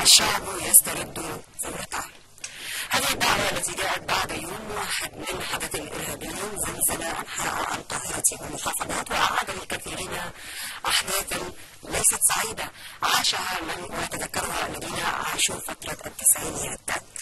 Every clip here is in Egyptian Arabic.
الشعب يسترد ثورته هذه الدعوة التي جاءت بعد يوم واحد من حدث إرهابي زلزل أنحاء القاهرة والمحافظات وأعاد للكثيرين أحداثا ليست سعيدة عاشها من ويتذكرها الذين عاشوا فترة التسعينيات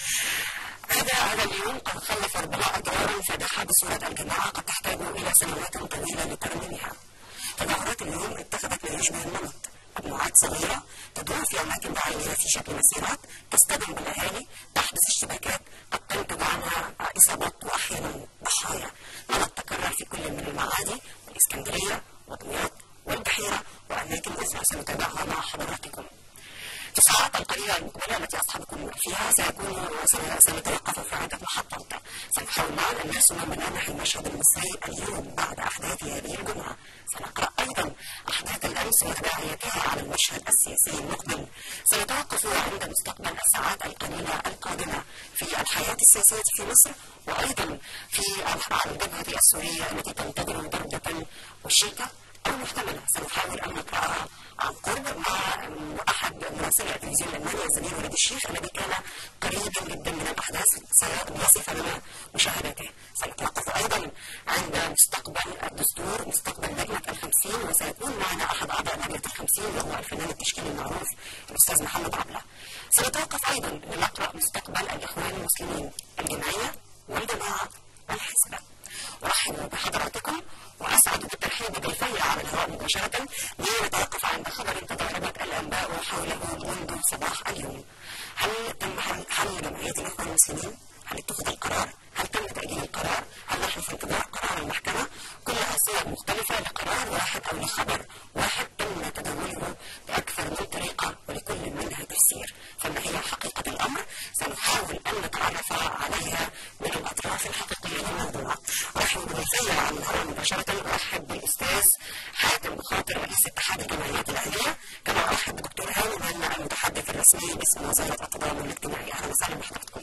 هذا هذا اليوم قد خلف ربما أضرارا فادحة بصورة الجماعة قد تحتاج إلى سنوات طويلة لترميمها تظاهرات اليوم اتخذت ما يشبه النمط مجموعات صغيرة تدور في أماكن بعينها في شكل مسيرات تصطدم بالأهالي تحدث اشتباكات قد تنتج عنها إصابات وأحيانا ضحايا نمط تكرر في كل من المعادي والإسكندرية ودمياط والبحيرة وأماكن أخرى سنتابعها مع حضراتكم في الساعات القليلة المقبلة التي أصحابكم فيها سيكون سنتوقف في عدة محطات سنحاول معا أن نرسم ملامح المشهد المصري اليوم بعد أحداث هذه الجمعة سنقرأ أيضا أحداث الأمس وتداعياتها على المشهد السياسي المقبل سنتوقف عند مستقبل الساعات القليلة القادمة في الحياة السياسية في مصر وأيضا في الجبهة السورية التي تنتظر ضربة وشيكة أو محتملة سنحاول أن نقرأها عن قرب مع أحد مراسلي التلفزيون الألماني الزميل وليد الشيخ الذي كان قريبا جدا من الأحداث سيصف لنا مشاهداته سنتوقف أيضا عند مستقبل الدستور مستقبل لجنة الخمسين وسيكون معنا أحد أعضاء لجنة الخمسين وهو الفنان التشكيلي المعروف الأستاذ محمد عبلة سنتوقف أيضا لنقرأ مستقبل الإخوان المسلمين الجمعية والجماعة والحزب أرحب بحضراتكم وأسعد بالترحيب بضيفي على الهواء مباشرة لنتوقف عند خبر تضاربت الأنباء حوله منذ صباح اليوم هل تم حل جمعية الإخوان المسلمين؟ هل اتخذ القرار؟ هل تم تأجيل القرار؟ هل نحن في انتظار قرار المحكمة؟ كلها صور مختلفة لقرار واحد أو لخبر واحد تم تداوله بأكثر من طريقة ولكل منها تفسير فما هي حقيقة الأمر؟ سنحاول أن نتعرف عليها من الأطراف الحقيقية للموضوع أرحب بضيفي على الهواء مباشرة أرحب بالأستاذ حاتم خاطر رئيس اتحاد الجمعيات الأهلية كما أرحب بدكتور هاني مهنا المتحدث الرسمي باسم وزارة التضامن الاجتماعي أهلا وسهلا بحضرتكم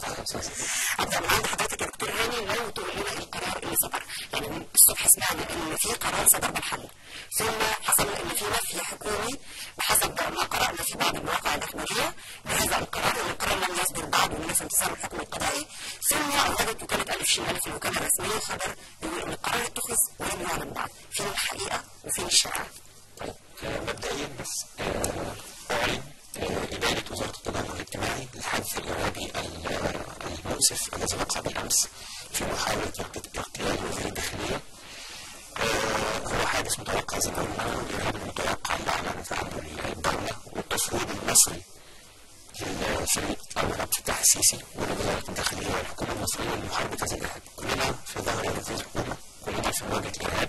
أبدأ من عند حضرتك يا دكتور هاني لو تقول لنا القرار اللي صدر يعني الصبح سمعنا إن في قرار صدر بالحل ثم حصل إن في نفي حكومي بحسب ما قرأنا في بعض المواقع الإخبارية بهذا القرار أن القرار لم يصدر بعد من نفس انتصار الحكم القضائي ثم أوردت وكالة ألف شمال في الوكالة الرسمية خبر بيقول إن القرار اتخذ ولم يعلن بعد فين الحقيقة وفين الشائعة؟ طيب مبدئيا بس أعلن إدارة وزارة التضامن الاجتماعي الحادث الإرهابي المؤسف الذي وقع بالأمس في محاولة اغتيال وزير الداخلية هو حادث متوقع زي ما قلنا والإرهاب المتوقع اللي أعلنت عنه الدولة والتصوير المصري للفريق أو عبد الفتاح السيسي ولوزارة الداخلية والحكومة المصرية لمحاربة هذا الإرهاب كلنا في ظهر هذه الحكومة كلنا في مواجهة الإرهاب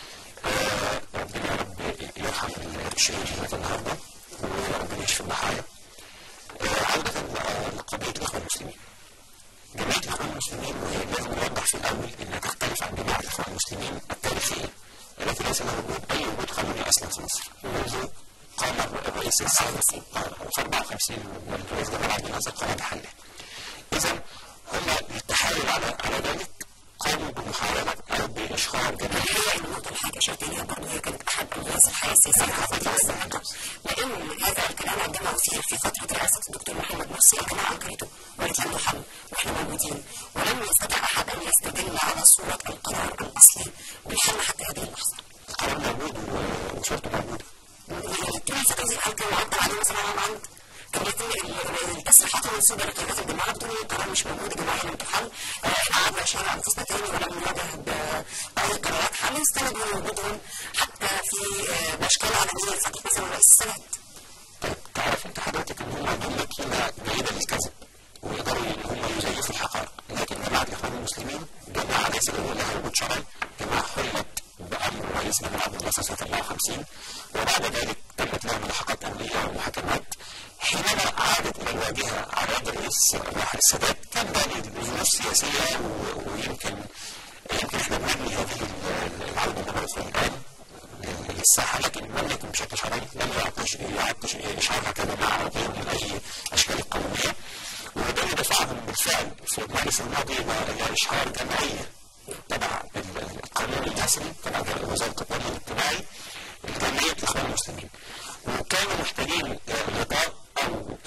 ربنا يا رب يرحم الشهيد هذا النهارده وربنا يشفي الضحايا عودة لقضية الإخوان المسلمين جمعية الإخوان المسلمين لازم نوضح في الأول إنها تختلف عن جماعة الإخوان المسلمين التاريخية التي ليس لها وجود أي وجود قانوني أصلا في مصر منذ قام الرئيس السيسي في 54 والرئيس جمال عبد الناصر قام بحله. إذا هم للتحايل على على ذلك قاموا بمحاولة أو بإشهار جماهيري هي النقطة اللي حضرتك أشرت إليها برضه هي كانت أحد ألغاز الحياة السياسية في فترة السابقة لأن هذا الكلام عندما أثير في فترة رئاسة الدكتور محمد مرسي الجماعة أنكرته وقالت له حل وإحنا موجودين ولم يستطع أحد أن يستدل على صورة القرار الأصلي بالحل حتى هذه اللحظة. القرار موجود وصورته موجودة. يعني طول الفترة دي هل كان معدل عليه مثلا عند كان يتم التصريحات المنسوبه لقيادات الجماعه بتقول القرار مش موجود الجماعيه لم تحل احنا قعدنا شهر انفسنا تاني ولم نواجه باي قرارات حل استندوا لوجودهم حتى في باشكال علنيه لفتره مثلا رئيس السنات. طيب تعرف انت حضرتك ان هم عندهم ماكينه جيده للكذب ويقدروا ان هم يزيفوا الحقائق لكن جماعه الاخوان المسلمين جماعه ليس لها وجود شرعي جماعه حلت بامر الرئيس جمال عبد الناصر سنه 54 وبعد ذلك تمت لها ملاحقات امنيه ومحاكمات حينما عادت الى الواجهه على يد الرئيس الراحل السادات كان ده لظروف سياسيه ويمكن يمكن احنا بنبني هذه العوده مره اخرى الان للساحه لكن لم يكن بشكل شرعي لم يعد اشعارها كجماعه او غير من اي اشكال القوميه وده اللي دفعهم بالفعل في مارس الماضي الى اشهار جمعيه تبع القانون المصري تبع وزاره التضامن الاجتماعي لجمعيه الاخوان المسلمين وكانوا محتاجين غطاء او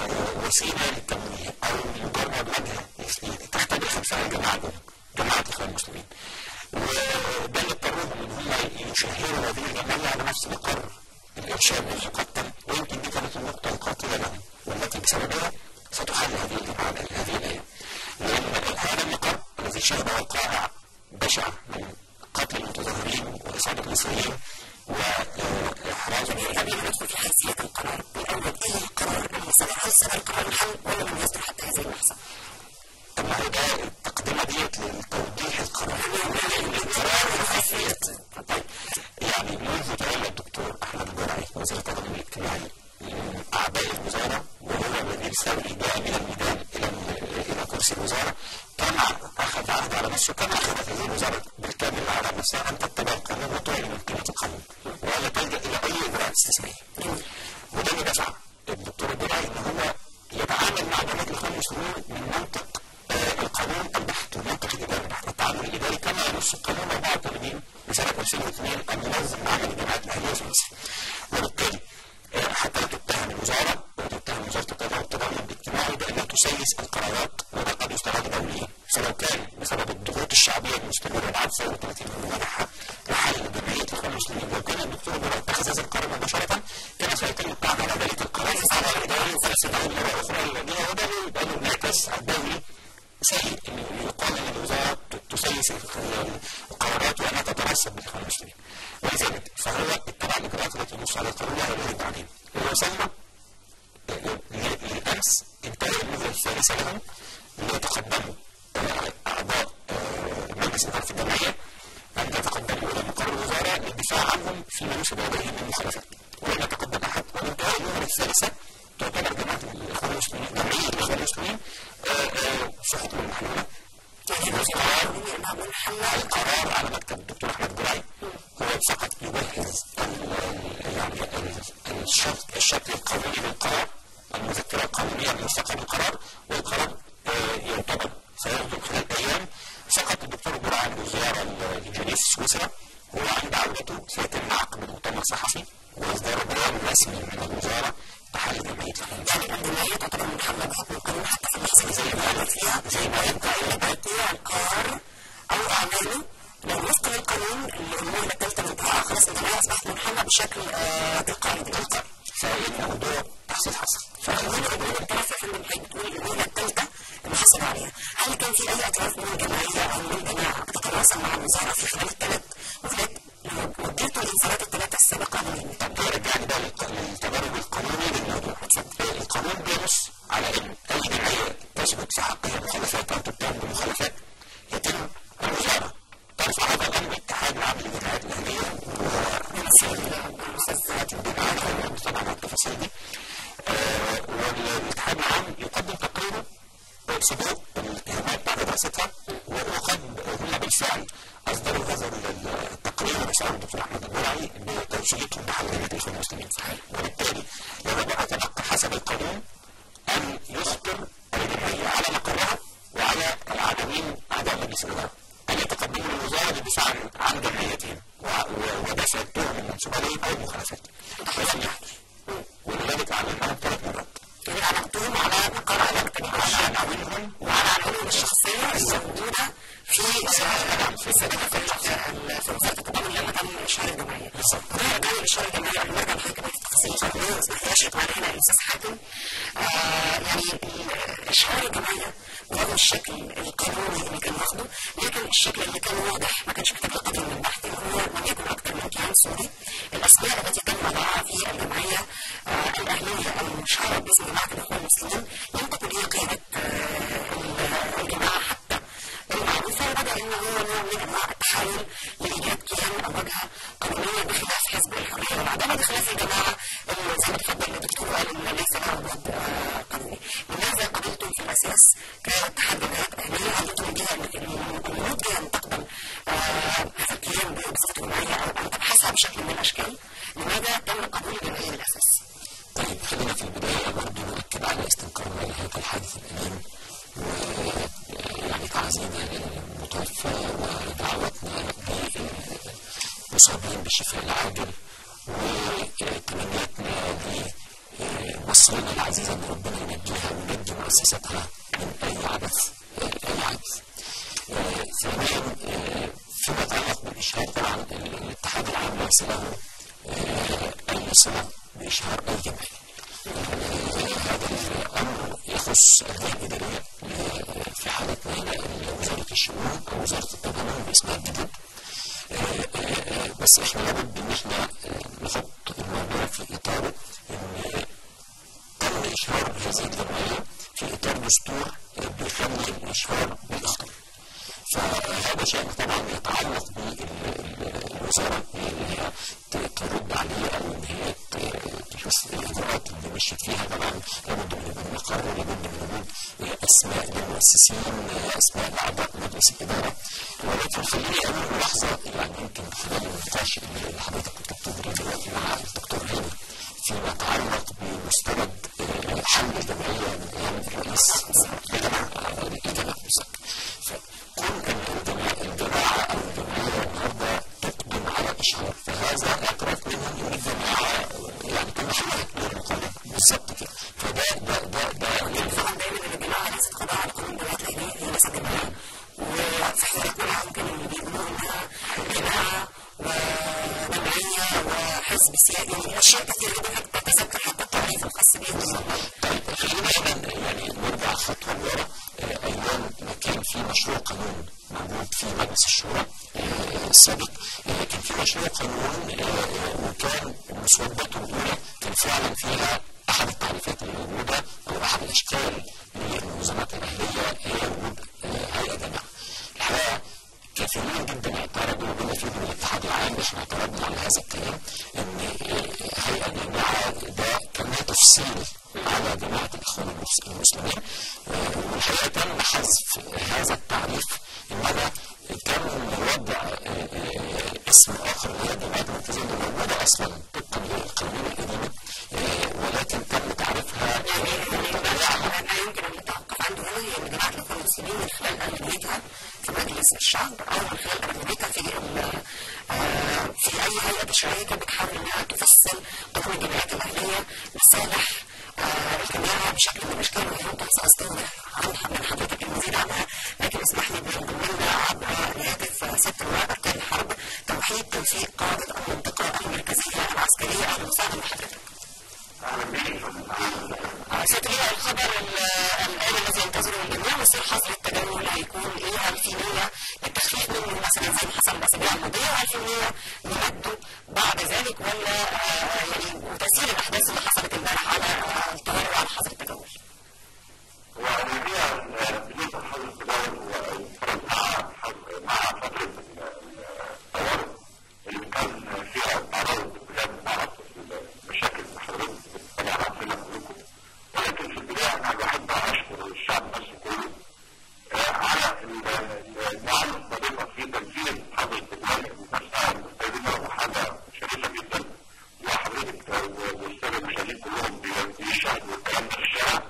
وسيله للتمويه او مجرد وجهه تختبر خلفها جماعه جماعه الاخوان المسلمين. وده اللي اضطرهم ان هم يشهروا هذه الجمعيه على نفس مقر الارشاد المقدم ويمكن دي كانت النقطه القاتله لهم والتي بسببها ستحل هذه الجماعه هذه الايام. لان هذا المقر الذي شهد وقائع بشعه من قتل المتظاهرين واصابه المصريين واحراز قبل ما ندخل في حيثيات القرار بالاول ايه القرار اللي صدر هل صدر قرار الحل ولا لم يصدر حتى هذه اللحظه؟ طب ما هو ده التقدمه ديت لتوضيح القرار طيب يعني منذ تولى الدكتور احمد الجرعي وزير التضامن الاجتماعي اعباء الوزاره وهو وزير ثوري جاء من الميدان الى الى كرسي الوزاره كما اخذ عهد على نفسه كما اخذت هذه الوزاره بالكامل على نفسها ان تتبع القانون وتعلن من قيمه القانون ولا تلجا الى اي اجراءات استثنائيه وده اللي دفع الدكتور الجرعي ان هو يتعامل مع جماعه الاخوان المسلمين من منطق القانون البحت والمنطق الاداري البحت التعامل الاداري كما ينص القانون 84 لسنه 2002 المنظم عمل الجماعات الاهليه في مصر وبالتالي حتى لا تتهم الوزاره وتتهم وزاره التضامن والتضامن الاجتماعي بانها تسيس القرارات وده قد يستغل دوليا سواء كان بسبب الضغوط الشعبيه المستمره بعد ثوره 30 يونيو ونجاحها لحل جمعيه الاخوان المسلمين لو كان الدكتور جمال اتخذ هذا القرار مباشره كان سيتم الطعن على ذلك القرار على الاداره وفلسفه مره اخرى للمدينه وده يبقى انعكاس الدولي سيء انه يقال ان الوزاره تسيس القرارات وانها تترسب بالاخوان المسلمين ولذلك فهو اتبع الاجراءات التي نص على القانون لا يرد عليها ووصلنا للامس انتهى المده الثالثه لهم ليتقدموا اعضاء مجلس اداره الجمعيه ان يتقدموا الى مقر الوزاره للدفاع عنهم فيما ينسب اليهم من مخالفات ولم يتقدم احد وانتهى المده الثالثه تعتبر جماعه الاخوان المسلمين جمعيه الاخوان المسلمين في حكم المحلوله القرار على مكتب الدكتور احمد جرعي هو فقط يجهز يعني الشكل القانوني للقرار المذكره القانونيه الموثقه بالقرار والقرار يعتبر سيصدر خلال ايام فقط الدكتور جرعي عنده زياره لجنيف سويسرا وعند عودته سيتم عقد مؤتمر صحفي واصدار بيان رسمي من الوزاره بحل جمعيه يعني الجمعيه تعتبر منحله بحكم القانون حتى في اللحظه زي ما قالوا فيها زي ما يبقى الا توقيع القرار او اعماله لو وفقا للقانون المهله الثالثه منتهى خلاص الجمعيه اصبحت منحله بشكل تلقائي دلوقتي فالموضوع تحصيل حصل فالمهله الأولى الثلاثة في المنحة بتقول المهله الثالثه اللي حصل عليها هل كان في اي اطراف من الجمعيه او من الجماعه بتتواصل مع الوزاره في خلال الثلاث وثلاث مدته الانفرادات الثلاثه السابقه من طب ده رجعني بقى للتدرج القانوني للموضوع القانون بينص على ان اي جمعيه تثبت في حقها مخالفات او تتهم بمخالفات يتم الوزاره ترفع هذا الامر اتحاد العام للجمعيات الاهليه ومؤسسات الجماعات طبعا على التفاصيل دي والاتحاد العام يقدم تقريره صدور الاتهامات بعد دراستها وقد هم بالفعل اصدروا هذا التقرير بشعار الدكتور احمد البرعي بتوصيتهم بحل جمعيه الاخوان المسلمين وبالتالي يبقى يتبقى حسب القانون ان يخطر الجمعيه على مقرها وعلى العدوين اعضاء مجلس الاداره ان يتقدموا للوزاره للدفاع عن جمعيتهم ودفع التهم المنسوبه اليهم او المخالفات ولم يحدث ولذلك عملناهم ثلاث مرات يعني علاقتهم على مقر علاقتهم على عناوينهم وعلى عناوينهم الشخصيه الموجوده في في سنه في وزاره التضامن لما تم اشهار الجمعيه. بالظبط. وده رجعنا لاشهار الجمعيه قبل ما نرجع لحضرتك في التفاصيل القانونيه اسمح لي اشرك معانا هنا الاستاذ حاتم. يعني اشهار الجمعيه ورغم الشكل القانوني اللي كان واخده لكن الشكل اللي كان واضح ما كانش محتاج لقدر من البحث هو لم يكن اكثر من كيان سوري الاسماء التي تم وضعها في الجمعيه الاهليه المشهوره باسم جماعه الاخوان المسلمين لم تكن هي قياده الجماعه حتى المعروفه وبدا انه هو نوع من انواع التحول لايجاد كيان او واجهه قانونيه بخلاف حزب الحريه والعداله بخلاف الجماعه اللي زي ما تفضل الدكتور قال ان ليس لها وجود قانوني. لماذا قبلتم في الاساس كاتحاد جمعيات اهليه عندكم جهه الوجود جهه ان تقبل هذا الكيان بصفه جمعيه او ان تبحثها بشكل من الاشكال؟ لماذا تم قبول الجمعيه من الاساس؟ طيب خلينا في البدايه برضه نؤكد على استنكارنا لهذا الحادث الاليم ويعني تعزينا للمتوفى ودعوتنا للمصابين بالشفاء العاجل وتمنياتنا لمصرنا العزيزه ان ربنا ينجيها مؤسستها من أي عبث أي عبث. ثانيا فيما يتعلق بالإشهار طبعا الاتحاد العام ليس له أي صلة بإشهار أي جمعية. هذا الأمر يخص الهيئة الإدارية في حالتنا هنا وزارة الشؤون أو وزارة التضامن باسمها الجديد. بس احنا لابد ان احنا نحط الموضوع في اطاره ان تم اشهار هذه الجمعيه في اطار دستور بيخلي الاشهار بالاخطر. فهذا شيء طبعا يتعلق بالوزاره اللي هي ترد عليه او ان هي تشوف الاجراءات اللي مشيت فيها طبعا لابد من وجود مقر لابد من وجود اسماء للمؤسسين اسماء لاعضاء مجلس الاداره ولكن خليني اقول ملاحظه يعني يمكن خلال النقاش اللي حضرتك كنت بتجري دلوقتي مع الدكتور هاني فيما يتعلق بمستند حل الجمعيه من ايام الرئيس الجماعه الجماعه فكون ان الجماعه او الجمعيه النهارده تقدم على اشهار فهذا اعتراف منهم ان الجماعه يعني كل حاجه غير مقارنه بالظبط كده فده ده ده ده طبعا دايما الجماعه ليست قضاء على قانون الجمعيات الاهليه هي ليست جماعه وفي حياتنا ممكن اللي بيقولوا انها جماعه وجمعيه وحزب سياسي اشياء كثيره جدا حتى تتذكر حتى التعريف الخاص بهم طيب خلينا ايضا يعني نرجع خطوه لورا ايام ما كان في مشروع قانون موجود في مجلس الشورى السابق كان في مشروع قانون وكان مسودته الاولى كان فعلا فيها احد التعريفات اللي موجوده او احد الاشكال للمنظمات الاهليه هي وجود هيئه جماعه. الحقيقه كثيرين جدا اعترضوا بما فيهم الاتحاد العام احنا اعترضنا على هذا الكلام ان هيئه جماعه ده كان تفصيل على جماعه الاخوان المسلمين والحقيقه تم حذف هذا التعريف انما تم وضع اسم اخر اللي هي الجماعات المركزيه اللي موجوده اصلا طبقا للقانون القديم ولكن تم تعريفها يعني ما يمكن ان نتوقف عنده هنا هي جماعه الاخوان المسلمين من خلال اغلبيتها في مجلس الشعب او من خلال اغلبيتها في في اي هيئه تشريعيه كانت بتحاول انها تفصل قانون الجمعيات الاهليه لصالح الجماعه بشكل من الاشكال وهي نقطه ساستوضح من حضرتك المزيد عنها لكن اسمح لي بانضم لنا عبر الهاتف ست نواب اركان الحرب توحيد توفيق قاده المنطقه المركزيه العسكريه اهلا وسهلا بحضرتك. ستري الخبر الآن الذي ينتظره الجميع مصير حظر التجول هيكون إيه؟ هل في نية للتخفيف منه مثلا زي ما حصل الأسابيع الماضية وهل في نية لمده بعد ذلك ولا يعني وتسيير الأحداث اللي حصلت امبارح على الطوارئ وعلى حظر التجول؟ هو الحقيقة بالنسبة لحظر التجول مع مع فترة الطوارئ اللي كان فيها تعرض بجد مع مشاكل حضرتك طبعا عارفينها كلكم ولكن في البدايه انا بحب اشكر الشعب المصري كله على الدعم الصادقه في تنفيذ حظر التجوال نفسها المستخدمه وحاجه شريفه جدا وحضرتك والساده المشاهدين كلهم بيشاهدوا الكلام ده في الشارع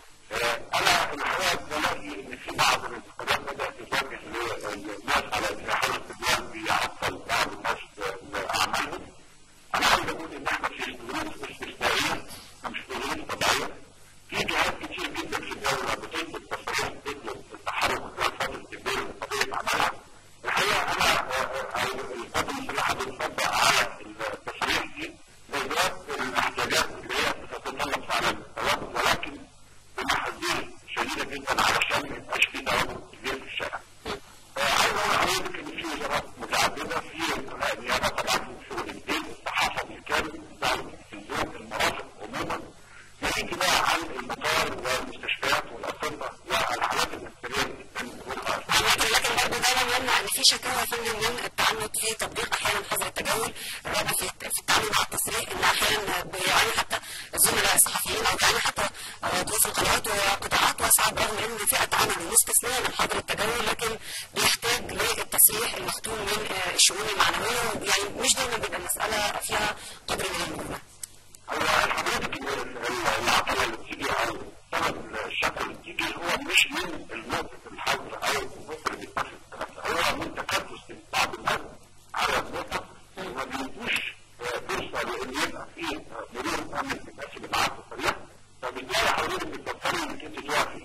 انا الحقيقه بلاقي ان في بعض الانتقادات بدات تتوجه للناس على ان حظر التجوال بيعطل بعض الناس اعمالهم انا عايز اقول ان احنا في ظروف استثنائيه مش في ظروف طبيعيه في جهات كتير جدا في الدوله بتطلب تصريح بتطلب التحرك خلال فتره التدبير من قضيه عملها الحقيقه انا القوات المسلحه بتطبق على التصريح دي لادراك الاحتياجات اللي هي بتتطلب فعلا التواجد ولكن بمحاذير شديده جدا علشان ما يبقاش في تواجد كبير في الشارع. عايز اقول لحضرتك ان في وزارات متعدده في نيابه طبعا في شغل البيت الصحافه بالكامل الدعم التلفزيون المرافق عموما في انتباه عن المطار والمستشفيات والاطباء والحالات النفسيه لكن لكن برضه ده لم يمنع ان في شكاوى يا فندم من التعنت في تطبيق احيانا حظر التجول الرغبه في في التعامل مع التصريح ان احيانا بيعاني حتى الزملاء الصحفيين او بيعاني حتى ضيوف القنوات وقطاعات واسعه برغم ان فئه عمل مستثنيه من حظر التجول لكن بيحتاج للتصريح المختوم من الشؤون المعنويه يعني مش دايما بيبقى المساله فيها قدر من المرونه. هو حضرتك العطله اللي بتيجي او سبب الشكوى اللي بتيجي هو مش من الموقف الحظر او الموقف اللي بيتاخد هو من تكدس بعض الناس على الموقف وما بيدوش فرصه لان يبقى في مرور امن للناس اللي معاك في الطريق فبالتالي حضرتك بتضطري انك انت توقفي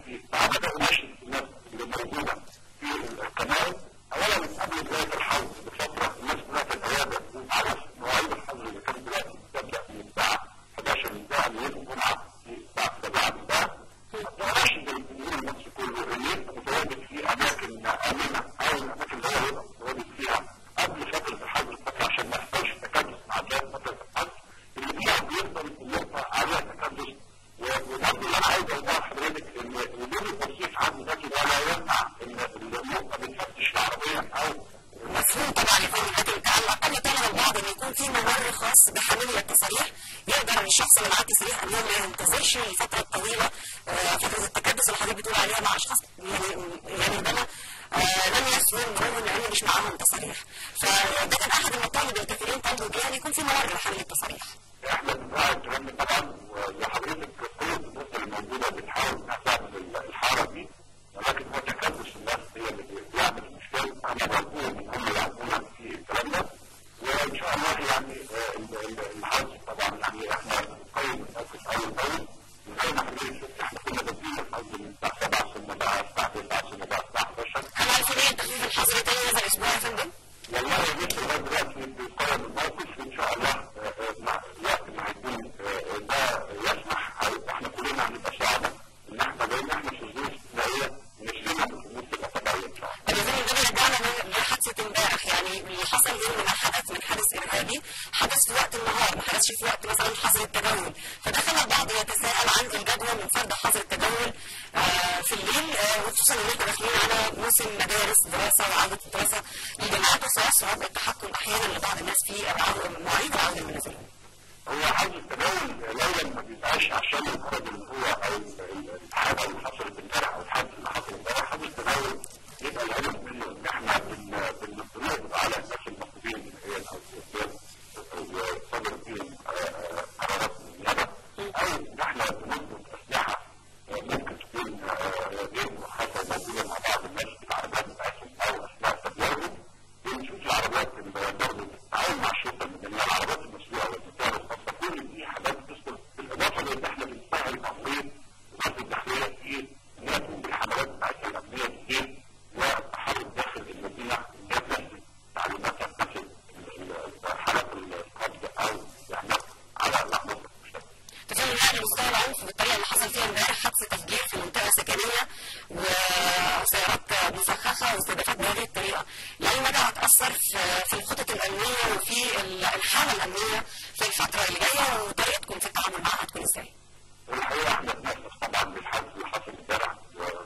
القصه اللي حضرتك بتقول عليها مع اشخاص يعني يعني ربما آه لم يسلم رغم ان مش معاهم تصاريح فده كان احد المطالب الكثيرين طلبوا بها ان يكون في موارد لحمل التصاريح. احنا بنراعي الكلام ده طبعا وحضرتك كل الناس اللي موجوده بتحاول انها تعمل الحاره دي ولكن هو تكدس الناس هي اللي بيعمل المشكله انا بقول ان هم يعرفونا في الكلام ده وان شاء الله يعني الحظ طبعا يعني احنا بنقيم الموقف اول باول وزي ما حضرتك شفت احنا كنا بادئين الحظ من الساعه 7 ثم بقى الساعه 9 ثم بقى الساعه 11 هل عارفين ايه تخفيف الحظر تاني هذا الاسبوع يا فندم؟ والله يا باشا لغايه دلوقتي بيقيم الموقف وان شاء الله مع الوقت اللي هيكون ده يسمح احنا كلنا هنبقى سعداء ان احنا لان احنا في ظروف استثنائيه نسلمها بالامور تبقى طبيعيه ان شاء الله. طب يا فندم ده بيرجعنا لحادثه امبارح يعني اللي حصل يوم ما حدث من حدث ارهابي حدث في وقت النهار ما حدثش في وقت مثلا حظر التجول فدخل البعض يتساءل عن الجدوى من فرض حظر التجول آه في الليل آه وخصوصا ان احنا داخلين على موسم مدارس دراسه وعوده الدراسه للجامعات وسيصعب التحكم احيانا لبعض الناس في مواعيد العوده من المنازل. هو حظر التجول لولا ما بيبقاش عشان الغرض اللي هو او الحاجه اللي حصلت امبارح او الحادث اللي حصل امبارح حظر التجول يبقى الهدف منه ان احنا بنضرب على الناس المطلوبين من هي او صدر فيهم قرارات من النيابه او ان احنا بنضبط اسلحه ممكن تكون غير مرخصه موجوده مع بعض الناس في العربيات بتاعتهم او اثناء تدويرهم ونشوف العربيات اللي برضه بتتعاون مع الشرطه المدنيه العربيات المسروقه والمطار الخاصه كل دي حاجات بتدخل بالاضافه لان احنا بنسهل تمويل وزاره الداخليه في انها تقوم بالحملات بتاعتها الامنيه بالليل والتحرك داخل المدينه ان هي تنفذ تعليمات تنفذ حالات القبض او الاحداث على الاحداث المشتبهه. تفهم يعني مستوى العنف بالطريقه اللي حصل فيها امبارح حادثه تفجير في منطقه سكنيه وسيارات مفخخه واستهدافات بهذه الطريقه، لاي مدى هتاثر في في الخطط الامنيه وفي الحاله الامنيه في الفتره اللي جايه وطريقتكم في التعامل معها هتكون ازاي؟ والحقيقه احنا بنأسف طبعا بالحادث اللي حصل امبارح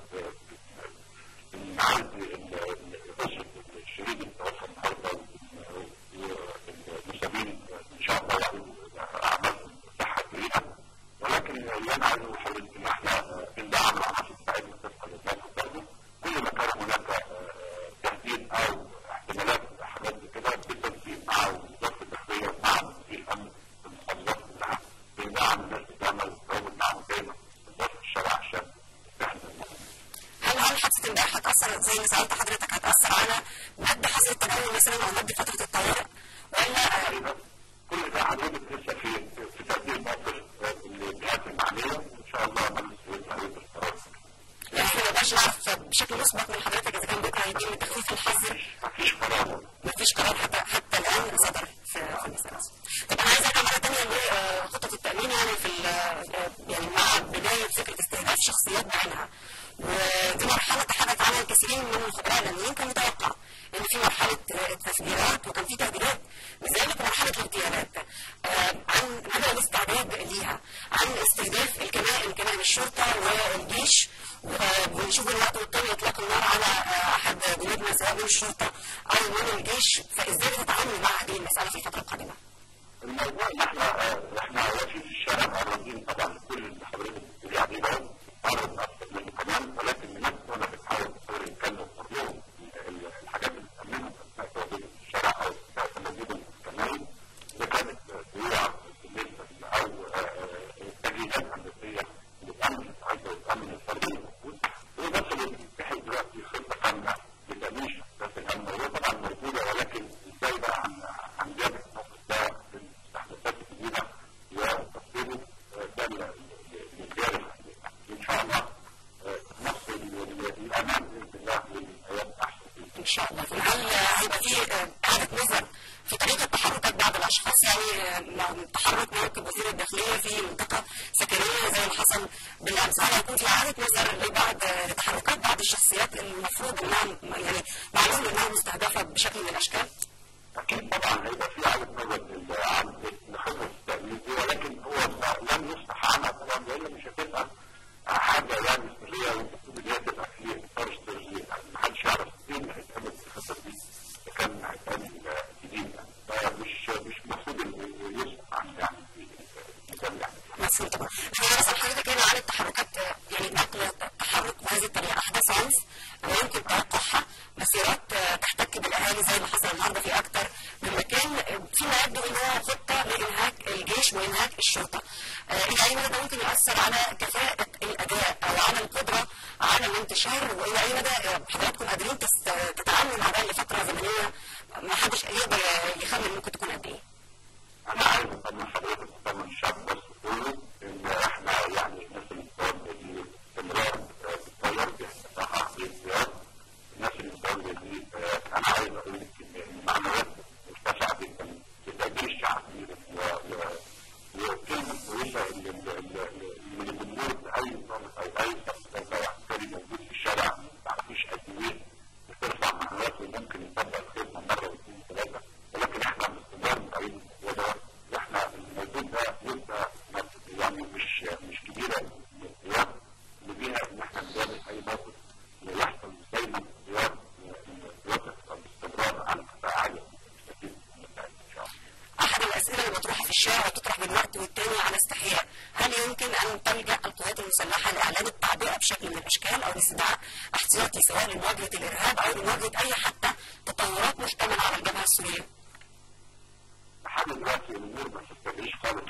بنعالج الاسره الشهيد اللي توفى النهارده والمصابين ان شاء الله يعني اعمال صحه جيده ولكن اللي انا عايز اقول ان احنا بندعم العناصر بتاعتنا طبقا للموقف برضه كل ما كان هناك تهديد او احتمالات حاجات زي كده بالتنسيق مع وزاره الداخليه ومع مدير الامن في المحافظات كلها بندعم الناس بتعمل التواجد معهم دايما في الشارع عشان نحمي هل هل حادثه امبارح هتاثر زي ما سالت حضرتك هتاثر على مد حظر التجول مثلا او مد فتره الطوارئ ولا كل ده حضرتك لسه في في تقدير موقف الجهات المعنيه وان شاء الله مجلس الوزراء هيصدر قرار يعني احنا ما نقدرش نعرف بشكل مسبق من حضرتك اذا كان بكره هيتم تخفيف الحظر مفيش قرار مفيش قرار حتى حتى الان صدر في في المساله. طب انا عايز ارجع مره ثانيه لخطه التامين يعني في يعني مع بدايه فكره استهداف شخصيات بعينها. ودي مرحله تحدث عنها الكثيرين من الخبراء الامنيين كان متوقع ان في مرحله تفجيرات وكان في تهديدات لذلك مرحله الاغتيالات عن مدى الاستعداد ليها عن استهداف الكمائن كمائن الشرطه والجيش ونشوف الوقت والتاني اطلاق النار على احد جنودنا سواء من الشرطه او من الجيش فازاي بتتعامل مع هذه المساله في الفتره القادمه؟ الموضوع ان احنا احنا واقفين في الشارع معرضين طبعا لكل اللي حضرتك بتقولي عليه ده معرض اكثر منه كمان ولكن الناس وانا بتحاول بقدر الامكان نوفر لهم الحاجات اللي بتامنهم اثناء تواجدهم في الشارع او اثناء تواجدهم في الكمائن اذا كانت دروع بالنسبه او تجهيزات هندسيه للامن عايزه الامن الفردي الموجود وبس بنتحد دلوقتي خطه كامله لتامين شخصيات الامن وهي طبعا موجوده ولكن ازاي بقى عن عن جانب الموقف ده بالمستحدثات الجديده الانتشار والى اي مدى حضراتكم قادرين تتعاملوا مع ده لفتره زمنيه ما حدش يقدر يخمن ممكن تكون قد ايه؟ انا عايز اطمن حضرتك وطمن الشعب بس كله ان احنا يعني الناس اللي بتقعد باستمرار بتتغير بيحصلها بازدياد الناس اللي بتقعد دي انا عايز اقول لك ان المعنويات مرتفعه جدا في تقدير الشعب وكلمه كويسه من الجمهور باي ضابط او اي شخص او عسكري موجود في الشارع ما تعرفيش قد ايه بترفع معنوياته وممكن يطبق الخدمه مره واثنين وثلاثه ولكن احنا باستمرار متعودين الموضوع ده واحنا الموجود ده يبقى يعني مش مش كبيره الاختيار اللي بيها ان احنا نجابه اي موقف ويحصل دايما اختيار يوقف باستمرار على كفاءه عاليه نستفيد من ان شاء الله. احد الاسئله المطروحه في الشارع وتطرح من وقت والتاني على استحياء هل يمكن ان تلجا القوات المسلحه لاعلان التعبئه بشكل من الاشكال او لاستدعاء احتياطي سواء لمواجهه الارهاب او لمواجهه اي حتى تطورات محتمله على الجبهه السوريه؟ لحد دلوقتي الامور ما تستدعيش خالص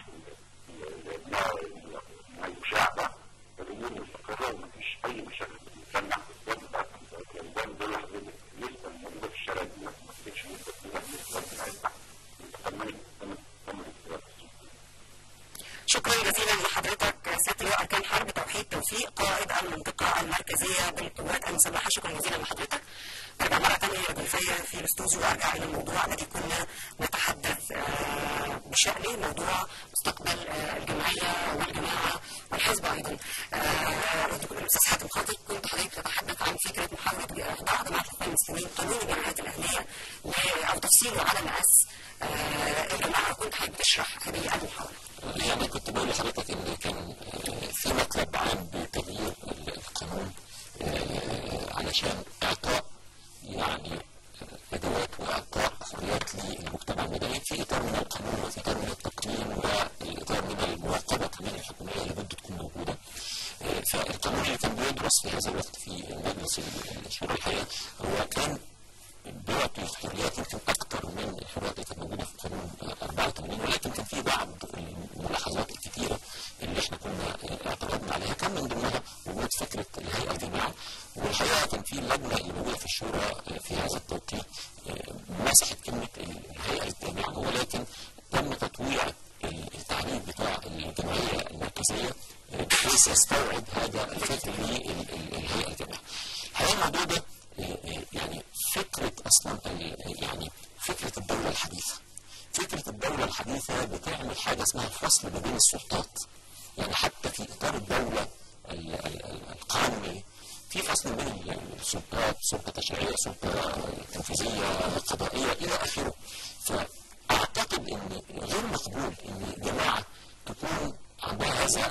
ما يشاع ده الامور مستقره ومفيش اي مشاكل بتتسمع في السياسه بتاعت الاسبان دول حضرتك لسه موجوده في الشارع دي ما تمثلش لسه فيها لسه بتاعتنا متطمنه تمت تمت شكرا جزيلا لحضرتك سياده اللواء اركان حرب توحيد توفيق قائد المنطقه المركزيه بالقوات المسلحه شكرا جزيلا لحضرتك ارجع مره ثانيه لضيفي في الاستوديو وارجع الى الموضوع الذي كنا نتحدث بشانه موضوع مستقبل الجمعيه والجماعه والحزب ايضا. الاستاذ حاتم خاطر كنت حضرتك تتحدث عن فكره محاوله اخضاع جماعه الاخوان المسلمين قانون الجمعيات الاهليه او تفصيله على مقاس الجماعه كنت حابب تشرح هذه المحاوله. يعني كنت بقول لحضرتك ان كان في مطلب عام بتغيير القانون علشان اعطاء يعني ادوات واعطاء حريات للمجتمع المدني في اطار من القانون وفي اطار من التقنين وفي اطار من المراقبه كمان الحكوميه اللي بده تكون موجوده. فالقانون اللي كان بيدرس في هذا الوقت في مجلس الشورى الحقيقه هو كان بيعطي حريات يمكن اكثر من الحريات اللي كانت موجوده في قانون 84 ولكن كان في بعض الملاحظات الكثيره اللي احنا كنا اعترضنا عليها كان من ضمنها وجود فكره الهيئه الجماعه والحقيقه كان في اللجنه اللي موجوده في الشورى في هذا التوقيت مسحت كلمه الهيئه الجامعه ولكن تم تطويع التعريف بتاع الجمعيه المركزيه بحيث يستوعب هذا الفكر للهيئه الجامعه. الحقيقه الموضوع ده يعني فكرة أصلا يعني فكرة الدولة الحديثة فكرة الدولة الحديثة بتعمل حاجة اسمها فصل ما بين السلطات يعني حتى في إطار الدولة القانونية في فصل بين السلطات سلطة تشريعية سلطة تنفيذية قضائية إلى آخره فأعتقد أن غير مقبول أن جماعة تكون عندها هذا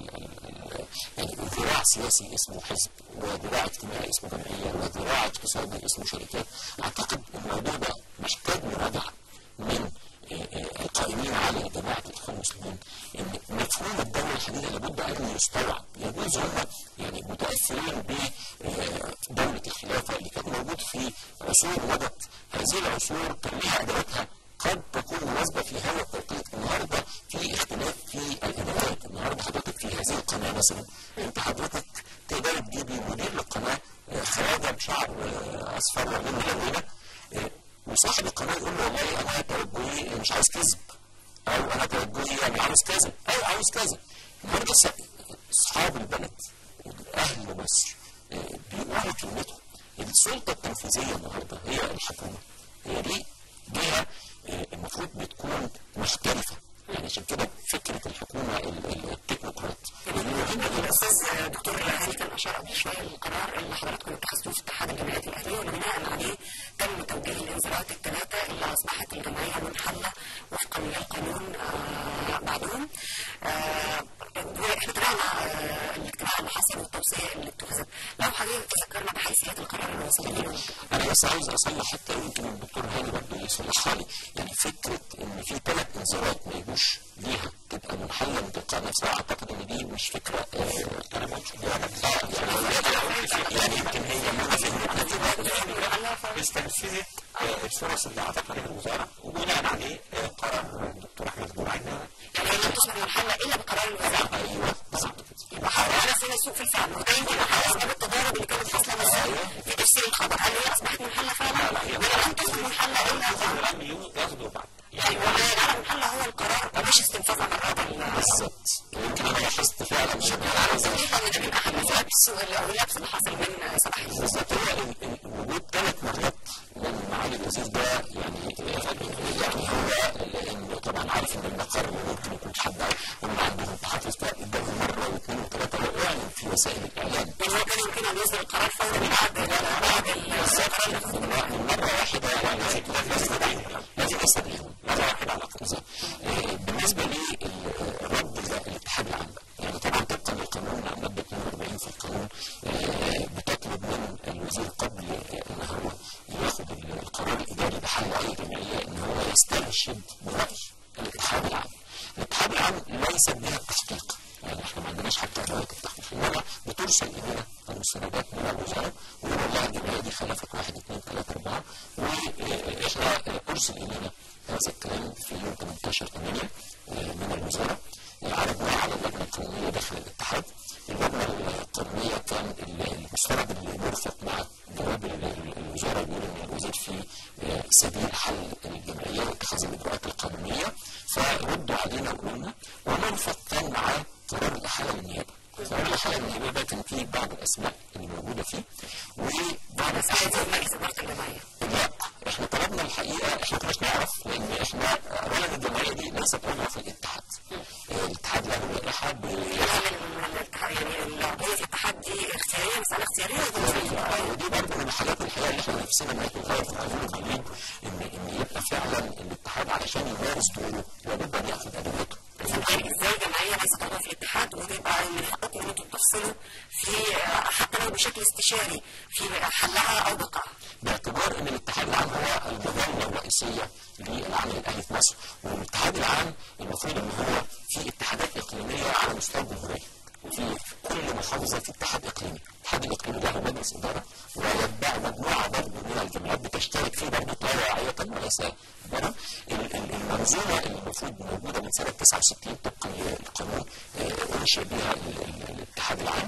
يعني ذراع سياسي اسمه حزب وذراع اجتماعي اسمه جمعيه وذراع اقتصادي اسمه شركات اعتقد الموضوع ده محتاج مراجعه من القائمين على جماعه الاخوان المسلمين ان مفهوم الدوله الحديثه لابد ان يستوعب يجوز هم يعني متاثرين بدوله الخلافه اللي كانت موجود في عصور مضت هذه العصور كان لها ادواتها قد تكون مناسبة في هذا التوقيت النهارده في اختلاف في الادوات النهارده حضرتك في هذه القناه مثلا انت حضرتك تقدر تجيبي مدير للقناه خواجه بشعر اصفر وعيون ملونه وصاحب القناه يقول له والله انا توجهي مش عاوز كذب او انا توجهي يعني عاوز كذا او عاوز كذا النهارده اصحاب البلد اهل مصر بيقولوا كلمتهم السلطه التنفيذيه النهارده هي الحكومه هي دي جهه المفروض بتكون مختلفة يعني عشان كده فكرة الحكومة التكنوقراط الأستاذ دكتور هاني كان أشار قبل شوية للقرار اللي حضراتكم اتخذتوه في اتحاد الجمعيات الأهلية واللي بناء عليه تم توجيه الإنذارات الثلاثة اللي أصبحت الجمعية منحلة وفقا للقانون آه بعدهم آه واحنا تابعنا آه الاجتماع اللي حصل والتوصية اللي اتخذت لو حضرتك تذكرنا بحيثيات القرار اللي وصل له أنا بس عاوز أصلح حتى يمكن الدكتور هاني برضه يصلحها لي يعني فكرة إن في ثلاث إنذارات ما يجوش ليها تبقى منحلة من تلقاء نفسها أعتقد إن دي مش فكرة أنا ما يعني يعني يمكن هي استنفذت الفرص اللي أعطتها الوزارة وبناء عليه قرار الدكتور أحمد جمعة يعني هي لم تصبح منحلة إلا بقرار الوزارة أيوه بالظبط كده يبقى حرارة فينا السوق في الفعل وده يمكن أحد أسباب التضارب اللي اللبس اللي حصل من صلاح الدين بالظبط هو وجود ثلاث مرات من معالي الوزير ده يعني يعني هو لانه طبعا عارف ان المقر ممكن يكون حد هم عندهم تحفظ اداهم مره واثنين وثلاثه واعلن في وسائل الاعلام يعني هو كان يمكن ان يصدر القرار فورا بعد بعد مره واحده يعني لازم لازم يستدعيهم مره واحده على الاقل بالنسبه للرد الاتحاد العام يعني طبعا طبقا للقانون ماده 42 في القانون بتطلب من الوزير قبل ان هو ياخذ القرار الاداري بحل اي جمعيه ان هو يسترشد براي الاتحاد العام. الاتحاد العام ليس بها التحقيق يعني احنا ما عندناش حتى ادوات التحقيق انما بترسل الينا المستندات من الوزاره ويقول والله الجمعيه دي خلفت واحد اثنين ثلاثه اربعه واحنا ارسل الينا هذا الكلام في يوم 18 8 من الوزاره عرضناه على اللجنه القانونيه داخل الاتحاد اللجنه القانونيه كان المفترض اللي مرفق مع جواب الوزاره يقول ان الوزير في سبيل حل الجمعيه واتخاذ الاجراءات القانونيه فردوا علينا وقلنا ومرفق كان معاه قرار الاحاله للنيابه قرار الاحاله للنيابه ده كان فيه بعض الاسماء اللي موجوده فيه وبعض اسماء مجلس اداره الجمعيه لا احنا طلبنا الحقيقه احنا ما كناش نعرف لان احنا اولا الجمعيه دي ليست عضوه في الاتحاد الاتحاد له لائحه يعني العضويه في الاتحاد دي اختياريه مساله اختياريه ودي برضه من الحاجات الحقيقه اللي احنا نفسنا انها تتغير في القانون الجديد ان ان يبقى فعلا الاتحاد علشان يمارس دوره لابد ان ياخذ ادوته ازاي جمعيه ليست عضوه في الاتحاد وتبقى من حقكم ان انتم تفصلوا في حتى لو بشكل استشاري في حلها او بقائها باعتبار ان الاتحاد العام هو المظله الرئيسيه للعمل الاهلي في مصر والاتحاد العام المفروض ان هو في اتحادات اقليميه على مستوى الجمهوريه وفي كل محافظه في اتحاد اقليمي الاتحاد الاقليمي له مجلس اداره ويتبع مجموعه برضه من الجمعيات بتشترك فيه برضه طواعية وليس برا المنظومه اللي المفروض موجوده من سنه 69 طبقا للقانون انشئ بها الاتحاد العام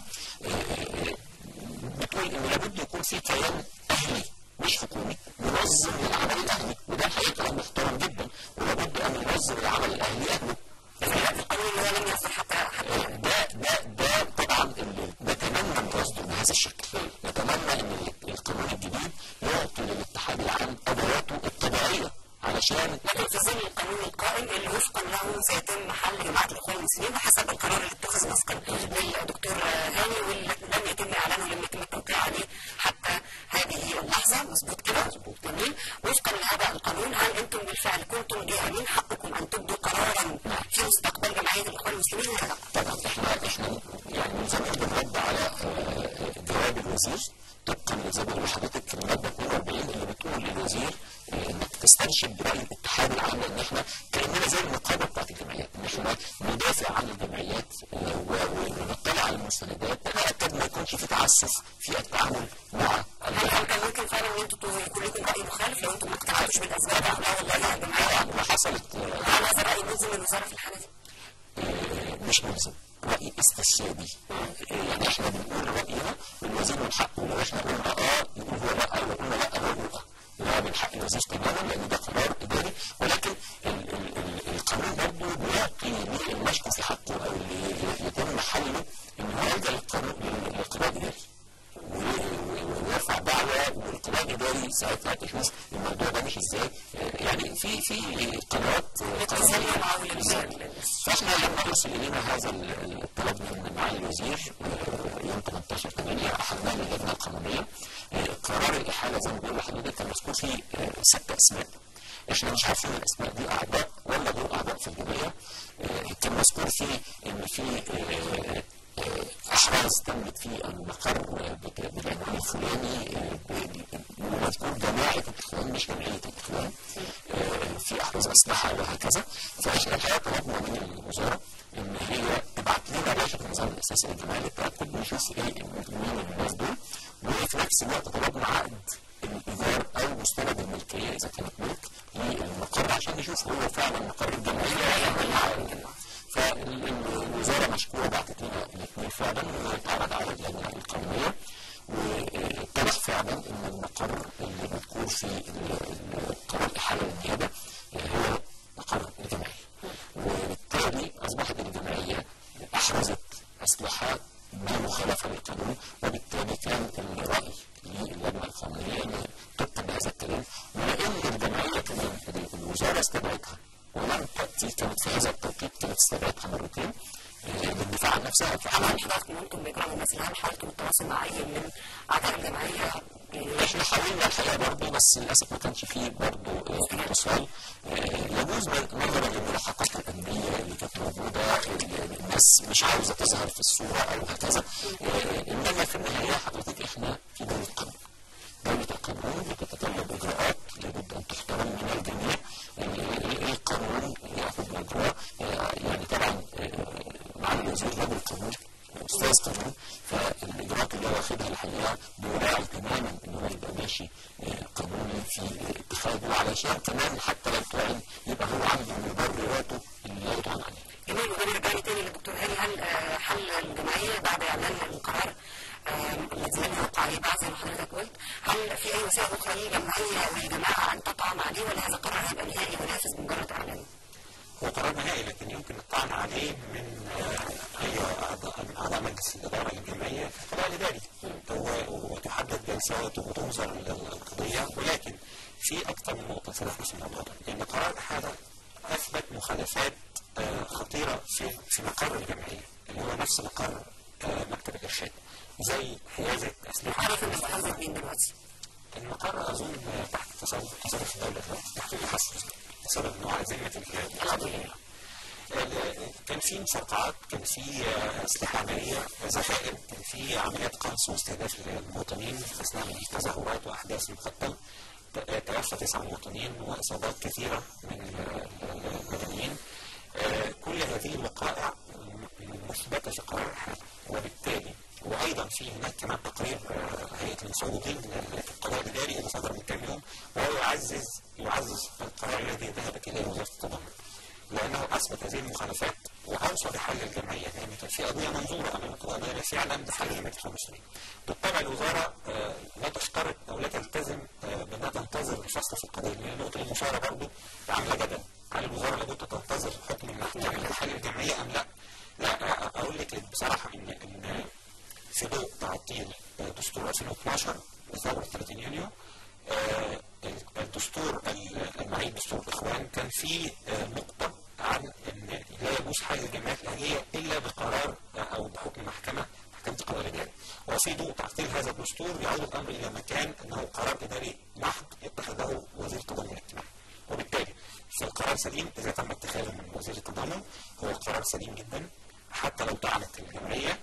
بتقول ان لابد يكون في كيان اهلي مش حكومي منظم للعمل الاهلي وده الحقيقه كلام محترم جدا ولابد ان ينظم العمل الاهلي اهله القانون اللي هو لم يصل حتى ده ده ده طبعا نتمنى ان يصدر بهذا الشكل نتمنى ان القانون الجديد يعطي للاتحاد العام ادواته الطبيعيه علشان لكن في ظل القانون القائم اللي وفقا له سيتم حل جماعه الاخوان المسلمين بحسب القرار اللي اتخذ مسكا للدكتور هاني واللي لم يتم اعلانه لم يتم التوقيع عليه حتى هذه اللحظه مظبوط كده مظبوط جميل وفقا لهذا القانون هل انتم بالفعل كنتم من حقكم ان تبدوا قرارا في مستقبل جمعيه الاخوان المسلمين ولا لا؟ طبعا احنا احنا يعني من زمان بنرد على جواب الوزير طبقا لزي ما بقول لحضرتك الماده 42 اللي بتقول للوزير انك تسترشد براي الاتحاد العام لان احنا كاننا زي النقابه بتاعت الجمعيات ان احنا ندافع عن الجمعيات ونطلع على المستندات نتاكد ما يكونش في تعسف في التعامل مع هل كان ممكن فعلا ان انتم يكون لكم راي مخالف لو انتم ما اقتنعتوش بالاسباب او لا والله يا جماعه وحصلت هل هذا الراي ملزم الوزاره في الحاله دي؟ مش ملزم رأي استشهادي يعني احنا بنقول رأينا والوزير من حقه لو احنا قلنا اه يقول هو لا لو قلنا لا هو يقول اه لا من حق الوزير تماما لان ده قرار اداري ولكن ال ال ال القانون برضه بيعطي للمشكو في حقه او اللي يتم حله ان هو يلجا للقانون للقضاء الاداري ويرفع دعوه والقضاء الاداري ساعتها تشوف الموضوع ده مش ازاي يعني في في قنوات قانونيه فاحنا لما وصل الينا هذا الطلب من معالي الوزير يوم 18 8 احلناه للجنه القانونيه قرار الاحاله زي ما بقول لحضرتك كان مذكور فيه ست اسماء احنا مش عارفين الاسماء دي اعضاء ولا دول اعضاء في الجمعيه كان مذكور فيه ان في احراز تمت في المقر بالعنوان الفلاني ومذكور جماعه الاخوان مش جمعيه الاخوان في احراز اسلحه وهكذا فاحنا الحقيقه طلبنا من الوزاره ان هي تبعت لنا لائحه النظام الاساسي للجمعيه للتاكد نشوف ايه مين الناس دول وفي نفس الوقت طلبنا عقد الايجار او مستند الملكيه اذا كانت ملك للمقر عشان نشوف هو فعلا مقر الجمعيه ولا فالوزاره مشكوره بعتت لنا الاثنين فعلا واتعرض على اللجنه القانونيه واتضح فعلا ان المقر اللي مذكور في قرار الاحاله للنيابه هو مقر الجمعيه وبالتالي اصبحت الجمعيه احرزت اسلحه بمخالفه للقانون دلوقتي هل حاولتوا بالتواصل مع اي من اعضاء الجمعيه احنا حاولنا الحقيقه برضه بس للاسف ما كانش فيه برضه آه، اتصال آه، يجوز نظرا للملاحقات الامنيه اللي كانت موجوده ال- الناس مش عاوزه تظهر في الصوره او هكذا آه، انما في النهايه حضرتك احنا في دوله قانون دولة القانون بتتطلب إجراءات لابد أن تحترم من الجميع آه، القانون يأخذ الإجراء آه، يعني طبعا آه، معالي الوزير رجل قانون أستاذ قانون فالإجراءات اللي هو واخدها الحقيقة بيراعي تماما إن هو يبقى ماشي آه، قانوني في اتخاذه علشان كمان حتى لو تعلن يبقى هو عنده مبرراته اللي لا يطعن عليها. جميل وده رجعني تاني للدكتور هاني هل آه، حل الجمعيه بعد اعلان القرار آه، الذي لم يوقع عليه بعض زي ما حضرتك قلت هل في اي وسائل اخرى للجمعيه والجماعه ان تطعن عليه ولا هذا قرار هيبقى نهائي ونافذ بمجرد اعلانه؟ هو قرار نهائي لكن يمكن الطعن عليه من آه، اي اعضاء من اعضاء مجلس الاداره للجمعيه في القضاء الاداري و- وتحدد جلسات وتنظر ال- القضيه ولكن في اكثر من نقطه سنحدث في الموضوع ده لان قرار الاحاله اثبت مخالفات آه، خطيره في في مقر الجمعيه اللي هو نفس مقر آه، مكتب الارشاد زي حيازه اسلحه عارف ان استحوذت مين دلوقتي؟ المقر اظن تحت تصرف تصرف الدوله دلوقتي تحت الحصر بسبب انه على ذمه ال- القضيه ال- كان في مسرقعات كان في آه، اسلحه ناريه ذخائر كان في عمليات قنص واستهداف المواطنين اثناء التظاهرات واحداث الخطه ت- توفى تسعه مواطنين واصابات كثيره من ال- ال- المدنيين آه، كل هذه الوقائع م- مثبته في قرار الحاله وبالتالي وايضا في هناك كمان تقرير آه، هيئه المفوضين للقضاء الاداري اللي صدر من كام يوم وهو يعزز يعزز القرار الذي ذهبت اليه وزاره التضامن لانه اثبت هذه المخالفات واوصى بحل الجمعيه لان كان في قضيه منظوره امام القضاء الاداري فعلا بحل جمعيه المسلمين. بالطبع الوزاره آه، لا تشترط او لا تلتزم آه، بانها تنتظر الفصل في القضيه لان النقطه المشاره برضه عامله جدل هل الوزاره لابد تنتظر حكم المحكمه لحل الجمعيه ام لا؟ لا آه، اقول لك بصراحه ان ان في ضوء تعطيل آه، دستور 2012 وثوره 30 يونيو آه، الدستور المعين دستور الاخوان كان فيه آه، نقطه عن ان لا يجوز حل الجمعيات الاهليه الا بقرار آه، او بحكم محكمه محكمه القضاء الاداري وفي ضوء تعطيل هذا الدستور يعود الامر الى مكان انه قرار اداري محض يتخذه وزير التضامن الاجتماعي وبالتالي فالقرار سليم اذا تم اتخاذه من وزير التضامن هو قرار سليم جدا حتى لو طعنت الجمعيه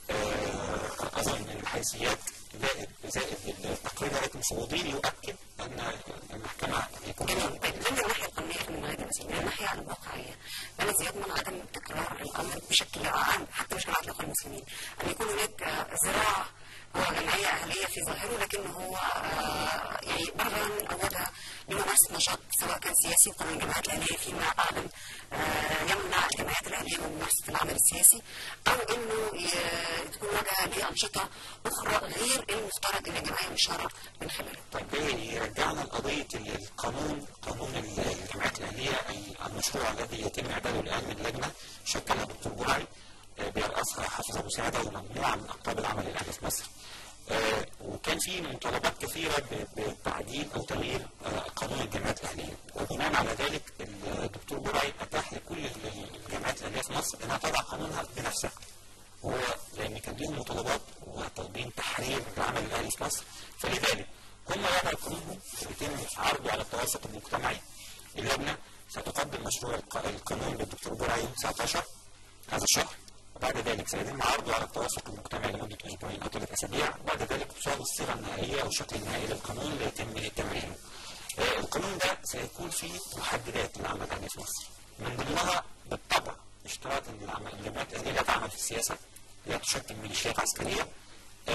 آه، اظن ان الحيثيات زائد زائد التقرير هيئه المفوضين يؤكد ان المحكمه يكون جميل طيب من الناحيه القانونيه من غير المسؤول من الناحيه الواقعيه ما الذي يضمن عدم تكرار الامر بشكل عام حتى مش جماعه الاخوان المسلمين ان يكون هناك آه، زراعه هو جمعيه اهليه في ظاهره لكن هو آه، يعني برهن او وجه لممارسه نشاط سواء كان سياسي وقانون الجمعيات الاهليه فيما اعلم آه، يمنع الجمعيات الاهليه من ممارسه العمل السياسي او انه ي- تكون وجهه لانشطه اخرى غير المفترض ان الجمعيه مشارة من خلالها. طيب ايه يرجعنا لقضيه ال- القانون قانون ال- الجمعيات الاهليه ال- المشروع الذي يتم اعداده الان من لجنه شكلها دكتور برعي آه، بيرأسها حافظ ابو سعده ومجموعه من اقطاب العمل الاهلي في مصر. آه، وكان في مطالبات كثيره ب- بتعديل او تغيير آه، قانون الجمعيات الاهليه وبناء على ذلك الدكتور برعي اتاح لكل ال- الجمعيات الاهليه في مصر انها تضع قانونها بنفسها. هو لان كان ليهم مطالبات وطالبين تحرير العمل الاهلي في مصر فلذلك هم يضعوا قانونهم ويتم عرضه على التوافق المجتمعي اللجنه ستقدم مشروع الق- القانون للدكتور برعي يوم 19 هذا الشهر وبعد ذلك سيتم عرضه على التوافق المجتمعي لمده اسبوعين او ثلاث اسابيع بعد ذلك تصاغ الصيغه النهائيه او الشكل النهائي للقانون ليتم تمريره. آه، القانون ده سيكون فيه محددات للعمل الاهلي في مصر من ضمنها بالطبع اشتراط ان العمل- الجمعيات الاهليه لا تعمل في السياسه لا تشكل ميليشيات عسكريه آه،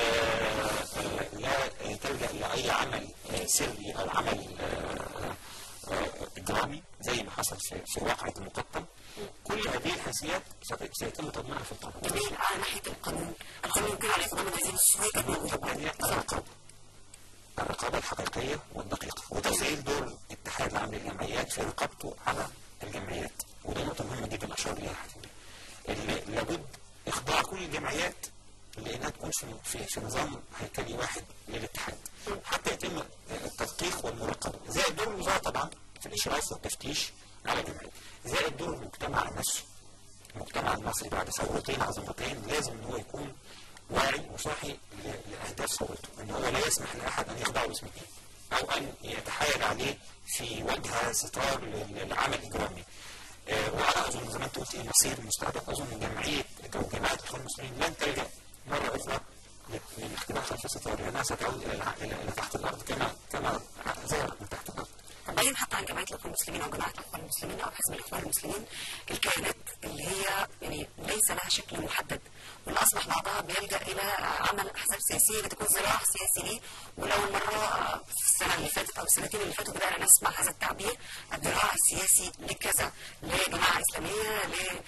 آه، لا آه، تلجا لاي عمل آه، سري او عمل آه، آه، اجرامي زي ما حصل في في واقعه المقطم كل هذه الحيثيات ست- سيتم تضمينها في القانون جميل على ناحيه القانون، القانون يمكن على اقامه هذه الشروط كانت موجوده الثانية الرقابة الرقابة الحقيقية والدقيقة وتفعيل دور اتحاد العام للجمعيات في رقابته على الجمعيات وده نقطة مهمة جدا أشار إليها حضرتك اللي لابد إخضاع كل الجمعيات لأنها تكون في في, في نظام هيكلي واحد للاتحاد حتى يتم التدقيق والمراقبة زائد دور الوزارة طبعا في الإشراف والتفتيش على الجمعيات زائد دور المجتمع نفسه المجتمع المصري بعد ثورتين عظيمتين لازم ان هو يكون واعي وصاحي لاهداف ثورته ان هو لا يسمح لاحد ان يخضعه باسم الدين او ان يتحايل عليه في وجه ستار للعمل الاجرامي آه، وانا اظن زي ما انت قلت ايه مصير المستقبل اظن جمعيه او جماعه الاخوان المسلمين لن تلجا مره اخرى للاختباء خلف الستار لانها ستعود الى تحت الارض كما كما ظهرت من تحت الارض. بعدين حتى عن جماعه الاخوان المسلمين او جماعه الاخوان المسلمين او حزب الاخوان المسلمين الكيانات اللي هي يعني ليس لها شكل محدد واللي اصبح بعضها بيلجا الى عمل احزاب سياسيه لتكون ذراع سياسي ليه ولو مره في السنه اللي فاتت او السنتين اللي فاتوا بدانا نسمع هذا التعبير الذراع السياسي لكذا لجماعه اسلاميه ل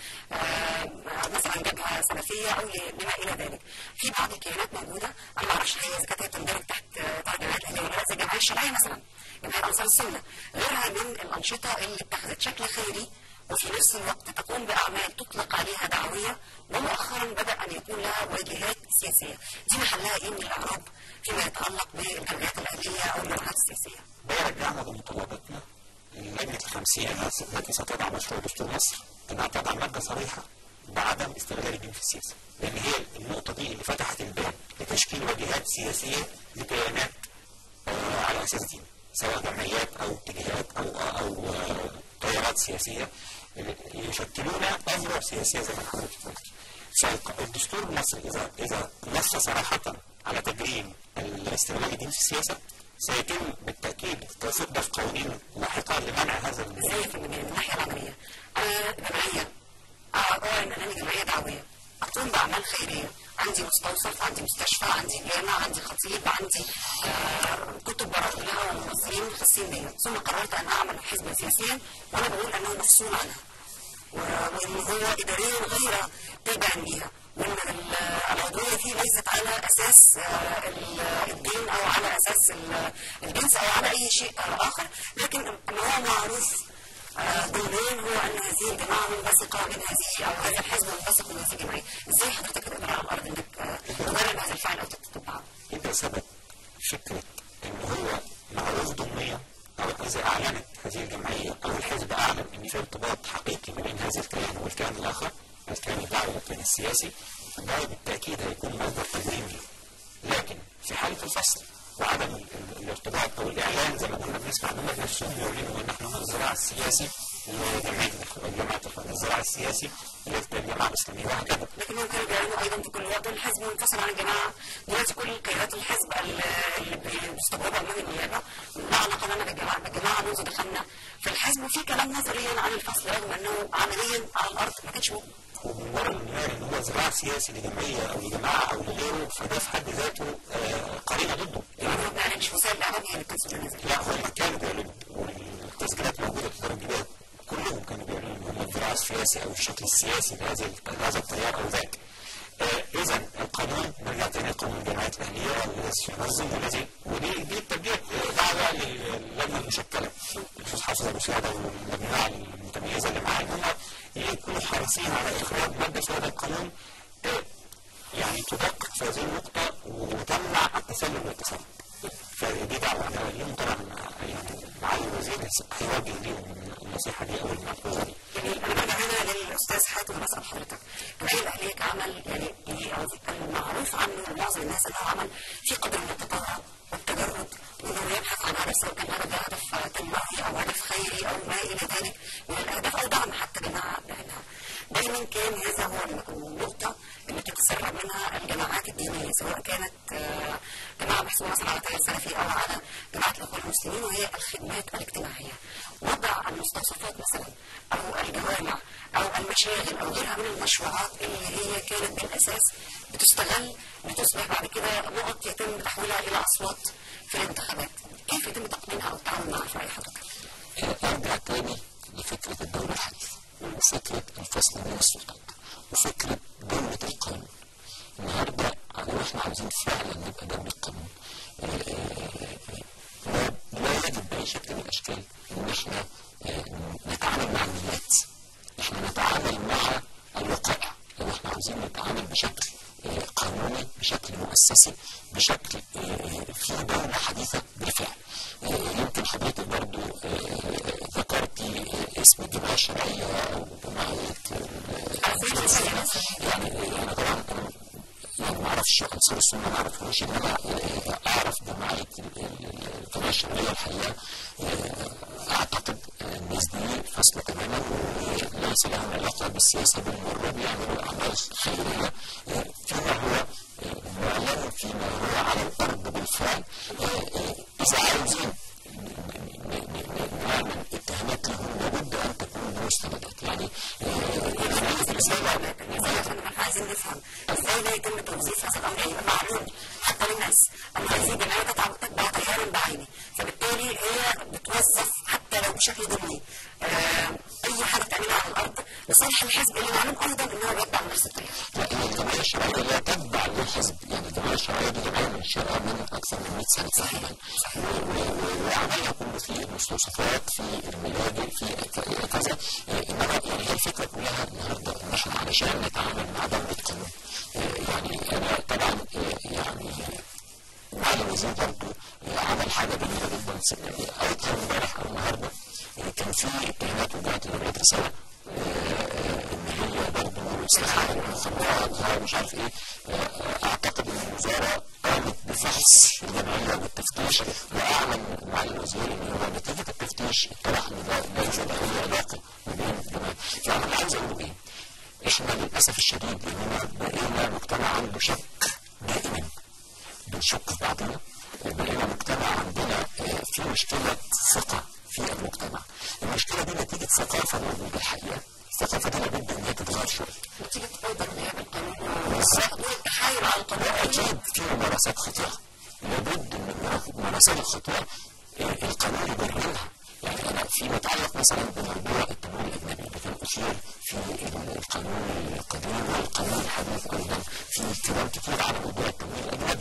مثلا جبهه سلفيه او لما الى ذلك. في بعض الكيانات موجوده انا ما اعرفش هي اذا كانت تندرج تحت ترجمات الاهليه ولا لا زي الجمعيه الشرعيه مثلا جمعيه انصار السنه غيرها من الانشطه اللي اتخذت شكل خيري وفي نفس الوقت تقوم بأعمال تطلق عليها دعوية ومؤخرا بدأ أن يكون لها واجهات سياسية دي محلها إيه من الإعراب فيما يتعلق بالجمعيات الأهلية أو الجماعات السياسية ده يرجعنا بمطالبتنا للجنة الخمسية التي ستضع مشروع دستور مصر أنها تضع مادة صريحة بعدم استغلال الدين في السياسة لأن هي النقطة دي اللي فتحت الباب لتشكيل واجهات سياسية لكيانات آه على أساس ديني سواء جمعيات أو اتجاهات أو أو تيارات سياسية يشكلون أذرع سياسية زي ما حضرتك قلت. فالدستور المصري إذا إذا نص صراحة على تجريم الاستغلال الديني في السياسة سيتم بالتأكيد تصدف قوانين لاحقة لمنع هذا ازاي من الناحية العملية؟ أنا جمعية أه إن أنا جمعية دعوية أقوم بأعمال خيرية عندي مستوصف عندي مستشفى عندي جامع عندي خطيب عندي آه كتب برامج لها وممثلين خاصين بيا ثم قررت ان اعمل حزبا سياسيا وانا بقول انه مسؤول عنها وان هو اداريا غير تابع ليها وان العضويه فيه ليست على اساس آه الدين او على اساس الجنس او على اي شيء اخر لكن ان هو معروف ضمنيا هو ان هذه الجماعه منبثقه من هذه او هذا الحزب منبثق من هذه الجمعيه، ازاي حضرتك تقدر على الارض انك تبرر هذا الفعل او تتبعه؟ إذا ثبت فكرة إن هو معروف ضمنيا أو إذا أعلنت هذه الجمعية أو الحزب أعلن إن في ارتباط حقيقي ما بين هذا الكيان والكيان الآخر الكيان الدعوي والكيان السياسي فده بالتأكيد هيكون مصدر تجريم ليه. لكن في حالة الفصل وعدم الارتباط او الاعلان زي ما كنا بنسمع ان هم نفسهم بيعلنوا ان احنا الزراعه السياسي جمعيه جماعه الزراعه السياسي للجماعه الاسلاميه وهكذا. لكن هم كانوا بيعلنوا ايضا في كل وقت الحزب منفصل عن الجماعه دلوقتي كل كيانات الحزب اللي بيستقبلوا امام النيابه لا علاقه لنا بالجماعه الجماعه منذ دخلنا في الحزب وفي كلام نظريا عن الفصل رغم انه عمليا على الارض ما كانش موجود. ومن وراء المنهار ان هو زراعه سياسي لجمعيه او لجماعه او لغيره فده في حد ذاته آه قرينه ضده. يعني هو ما اعلنش وسائل الاعلام هي اللي بتنسب النزل. لا هم كانوا بيعلنوا والتسجيلات موجوده في التسجيلات كلهم كانوا بيعلنوا ان هم الزراعه السياسي او الشكل السياسي لهذا لهذا التيار او ذاك. آه اذا القانون نرجع تاني لقانون الجمعيات الاهليه الذي ينظم والذي ودي دي تبديد دعوه للجنه المشكله الاستاذ حافظ ابو سعده والمجموعه المتميزه اللي معاه ان هم يكونوا حريصين على اخراج ماده في هذا القانون يعني تدقق في هذه النقطه وتمنع التسلل والتسلل. فدي دعوه انا اليوم طبعا يعني معالي الوزير هيوجه ليهم النصيحه دي او الملحوظه دي. يعني انا برجع هنا للاستاذ حاتم بسال حضرتك الجمعيه الاهليه كعمل يعني او المعروف عنه لمعظم الناس انه عمل في قدر من التطوع والتجرد وانه يبحث عن هدف سواء كان هذا هدف تنموي او هدف خيري او ما الى ذلك من الاهداف او دعم حتى جماعه بعينها. دايما كان هذا هو النقطه التي تسرع منها الجماعات الدينيه سواء كانت جماعه محسوبه مثلا على تيار سلفي او على جماعه الاخوان المسلمين وهي الخدمات الاجتماعيه. وضع المستوصفات مثلا او الجوامع او المشاغل او غيرها من المشروعات اللي هي كانت بالاساس بتستغل لتصبح بعد كده نقط يتم تحويلها الى اصوات في الانتخابات. كيف يتم تقنينها او التعامل معها في راي حضرتك؟ ارجع تاني لفكره الدوله الحديثه وفكره الفصل بين السلطات وفكره دوله القانون. النهارده لو احنا عاوزين فعلا نبقى دوله قانون لا, لا يجب باي شكل من الاشكال ان احنا نتعامل مع الملات احنا نتعامل مع الوقائع لو احنا عاوزين نتعامل بشكل قانوني بشكل مؤسسي بشكل في دولة حديثة بالفعل يمكن حضرتك برضو ذكرتي اسم الجمعية الشرعية أو جمعية يعني يعني طبعا يعني اعرفش انصار السنه ما اعرفهوش انما اعرف جماعه القضايا الشرعيه الحقيقه اعتقد الناس دي فاصله تماما وليس لهم علاقه بالسياسه بالمره بيعملوا اعمال خيريه فيما هو معلن فيما هو على الارض بالفعل اذا عاوزين نعمل اتهامات لهم لابد ان تكون بمستندات يعني عايزين نفهم ازاي لا يتم توظيف هذا الامر يبقى معلوم حتى للناس ان هذه جمعيه تتبع تيار بعينه فبالتالي هي بتوظف حتى لو بشكل ضمني اي حاجه تعملها على الارض لصالح الحزب اللي معلوم ايضا ان هو بيتبع نفس التيار. لا هي الجمعيه الشرعيه لا تتبع للحزب يعني الجمعيه الشرعيه دي جمعيه منشاه من اكثر من 100 سنه تقريبا وعملها كله في المستوصفات في الملاجئ في كذا انما يعني هي الفكره كلها النهارده ان احنا علشان نتعامل مع دوله قانون يعني انا طبعا يعني معالي الوزير برضه عمل حاجه جميله جدا ايضا امبارح او النهارده كان في اتهامات وجهت لجمعيه رساله ان هي برضه استحاله المخدرات ومش عارف ايه اعتقد ان الوزاره قامت بفحص الجمعيه والتفتيش واعلن معالي الوزير ان هو نتيجه التفتيش اتضح ان ده ليس له اي علاقه ما بين الجمعيه فانا اللي عايز اقوله ايه؟ احنا للاسف الشديد اننا بقينا مجتمع عنده شك دائما بنشك في بعضنا بقينا مجتمع عندنا في مشكله ثقه في المجتمع المشكله دي نتيجه ثقافه موجوده الحقيقه الثقافه دي لابد ان هي تتغير شويه نتيجه ايضا غياب القانون والتحايل على القانون اكيد في ممارسات خاطئه لابد من ممارسات الخطوه القانون يبررها يعني انا فيما يتعلق مثلا بموضوع التمويل الاجنبي اللي كان اثير في القانون القديم والقانون الحديث ايضا في كلام كتير على موضوع التمويل الاجنبي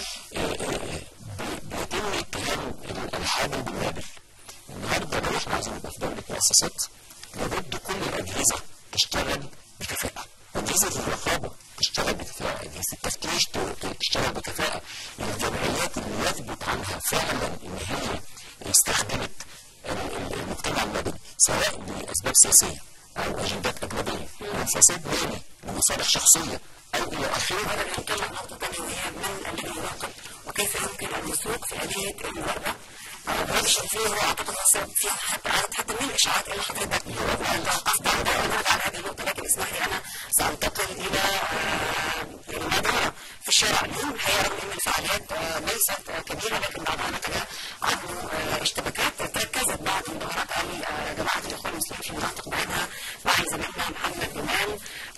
بيتم اتهام الحاجه بالنابل النهارده لو احنا عايزين نبقى في دوله مؤسسات لابد كل الاجهزه تشتغل بكفاءه اجهزه الرقابه تشتغل بكفاءه اجهزه التفتيش تشتغل بكفاءه الجمعيات اللي يثبت عنها فعلا ان هي استخدمت المجتمع المدني سواء لاسباب سياسيه او اجندات اجنبيه او فساد مالي لمصالح شخصيه او الى اخره هذا بنتكلم عن نقطه ثانيه وهي من الذي يراقب وكيف يمكن ان يسوق في اليه المبادره برشا فيه هو اعتقد فيها حتى حتى من الاشاعات اللي حضرتك توقفت عندها على هذه النقطه لكن اسمح لي انا سانتقل الى المدارة في الشارع اليوم الحقيقه رغم ان الفعاليات ليست كبيره لكن بعضها نتج عنه اشتباكات تركزت بعض مظاهرات جماعه الاخوان المسلمين في مناطق بعينها مع زميلنا محمد جمال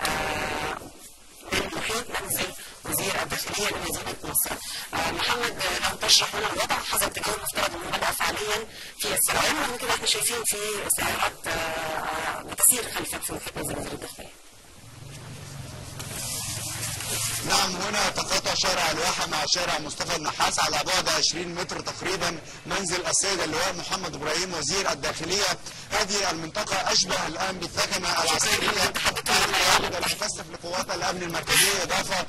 من محيط منزل وزير الداخليه لمدينه نصر. محمد لو تشرح لنا الوضع حسب التجاوز المفترض انه بدا فعليا في السرايا ورغم كده احنا شايفين في سيارات بتسير خلفك في محيط منزل وزير الداخليه. نعم هنا تقاطع شارع الواحة مع شارع مصطفى النحاس على بعد 20 متر تقريبا منزل السيد اللواء محمد ابراهيم وزير الداخلية هذه المنطقة أشبه الآن بالثكنة العسكرية التي تكثف لقوات الأمن المركزية إضافة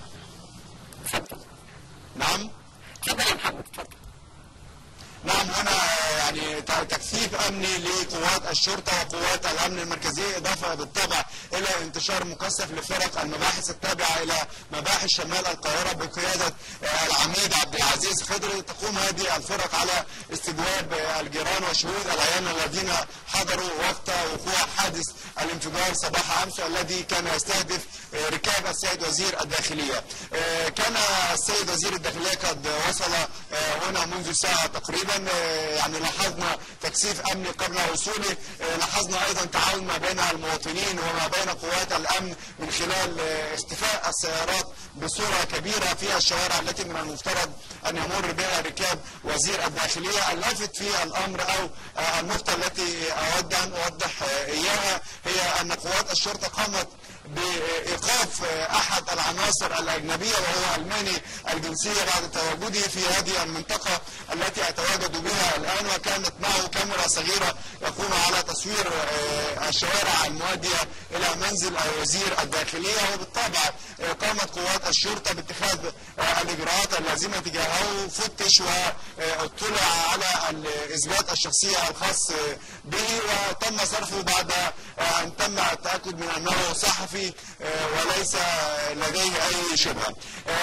نعم تفضل يا محمد تفضل نعم هنا يعني تكثيف امني لقوات الشرطه وقوات الامن المركزيه اضافه بالطبع الى انتشار مكثف لفرق المباحث التابعه الى مباحث شمال القاهره بقياده العميد عبد العزيز خضر تقوم هذه الفرق على استجواب الجيران وشهود العيان الذين حضروا وقت وقوع حادث الانفجار صباح امس الذي كان يستهدف ركاب السيد وزير الداخليه. كان السيد وزير الداخليه قد وصل هنا منذ ساعه تقريبا يعني لاحظنا تكثيف امني قبل وصوله لاحظنا ايضا تعاون ما بين المواطنين وما بين قوات الامن من خلال اختفاء السيارات بصوره كبيره في الشوارع التي من المفترض ان يمر بها ركاب وزير الداخليه اللافت في الامر او النقطه التي اود ان اوضح اياها هي ان قوات الشرطه قامت بايقاف احد العناصر الاجنبيه وهو الماني الجنسيه بعد تواجده في هذه المنطقه التي اتواجد بها الان وكانت معه كاميرا صغيره يقوم على تصوير الشوارع المؤديه الى منزل وزير الداخليه وبالطبع قامت قوات الشرطه باتخاذ الاجراءات اللازمه تجاهه فتش واطلع على الاثبات الشخصيه الخاص به وتم صرفه بعد ان تم التاكد من انه صحفي وليس لديه اي شبهه. العقاب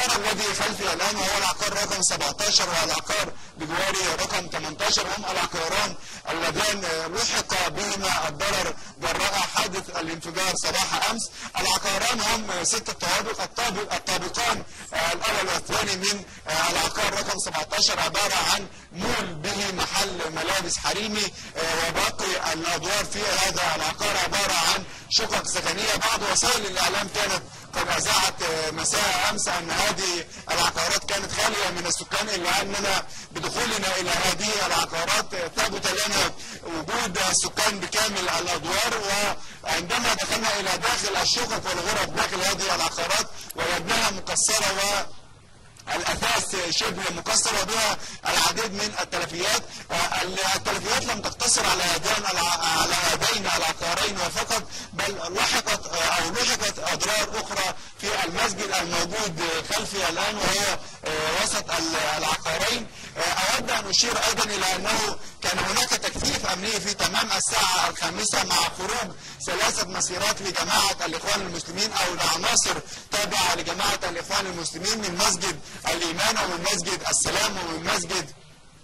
العقار الذي خلفي الآن وهو العقار رقم 17 والعقار بجواري رقم 18 هم العقاران اللذان لحق بهما الضرر جراء حادث الانفجار صباح أمس العقاران هم ست طوابق الطابق الطابقان الأول والثاني من العقار رقم 17 عبارة عن مول به محل ملابس حريمي وباقي الأدوار في هذا العقار عبارة عن شقق سكنية بعض وسائل الإعلام كانت قد أذاعت مساء أمس أن هذه العقارات كانت خالية من السكان إلا أننا بدخولنا إلى هذه العقارات ثبت لنا وجود السكان بكامل الأدوار وعندما دخلنا إلى داخل الشقق والغرف داخل هذه العقارات وجدناها مكسرة و الاثاث شبه مكسر وبها العديد من التلفيات التلفيات لم تقتصر على هذين على هذين العقارين فقط بل لحقت او لحقت اضرار اخرى في المسجد الموجود خلفي الان وهو وسط العقارين اود ان اشير ايضا الى انه كان هناك تكثيف امني في تمام الساعه الخامسه مع خروج ثلاثه مسيرات لجماعه الاخوان المسلمين او لعناصر تابعه لجماعه الاخوان المسلمين من مسجد الايمان ومن مسجد السلام ومن مسجد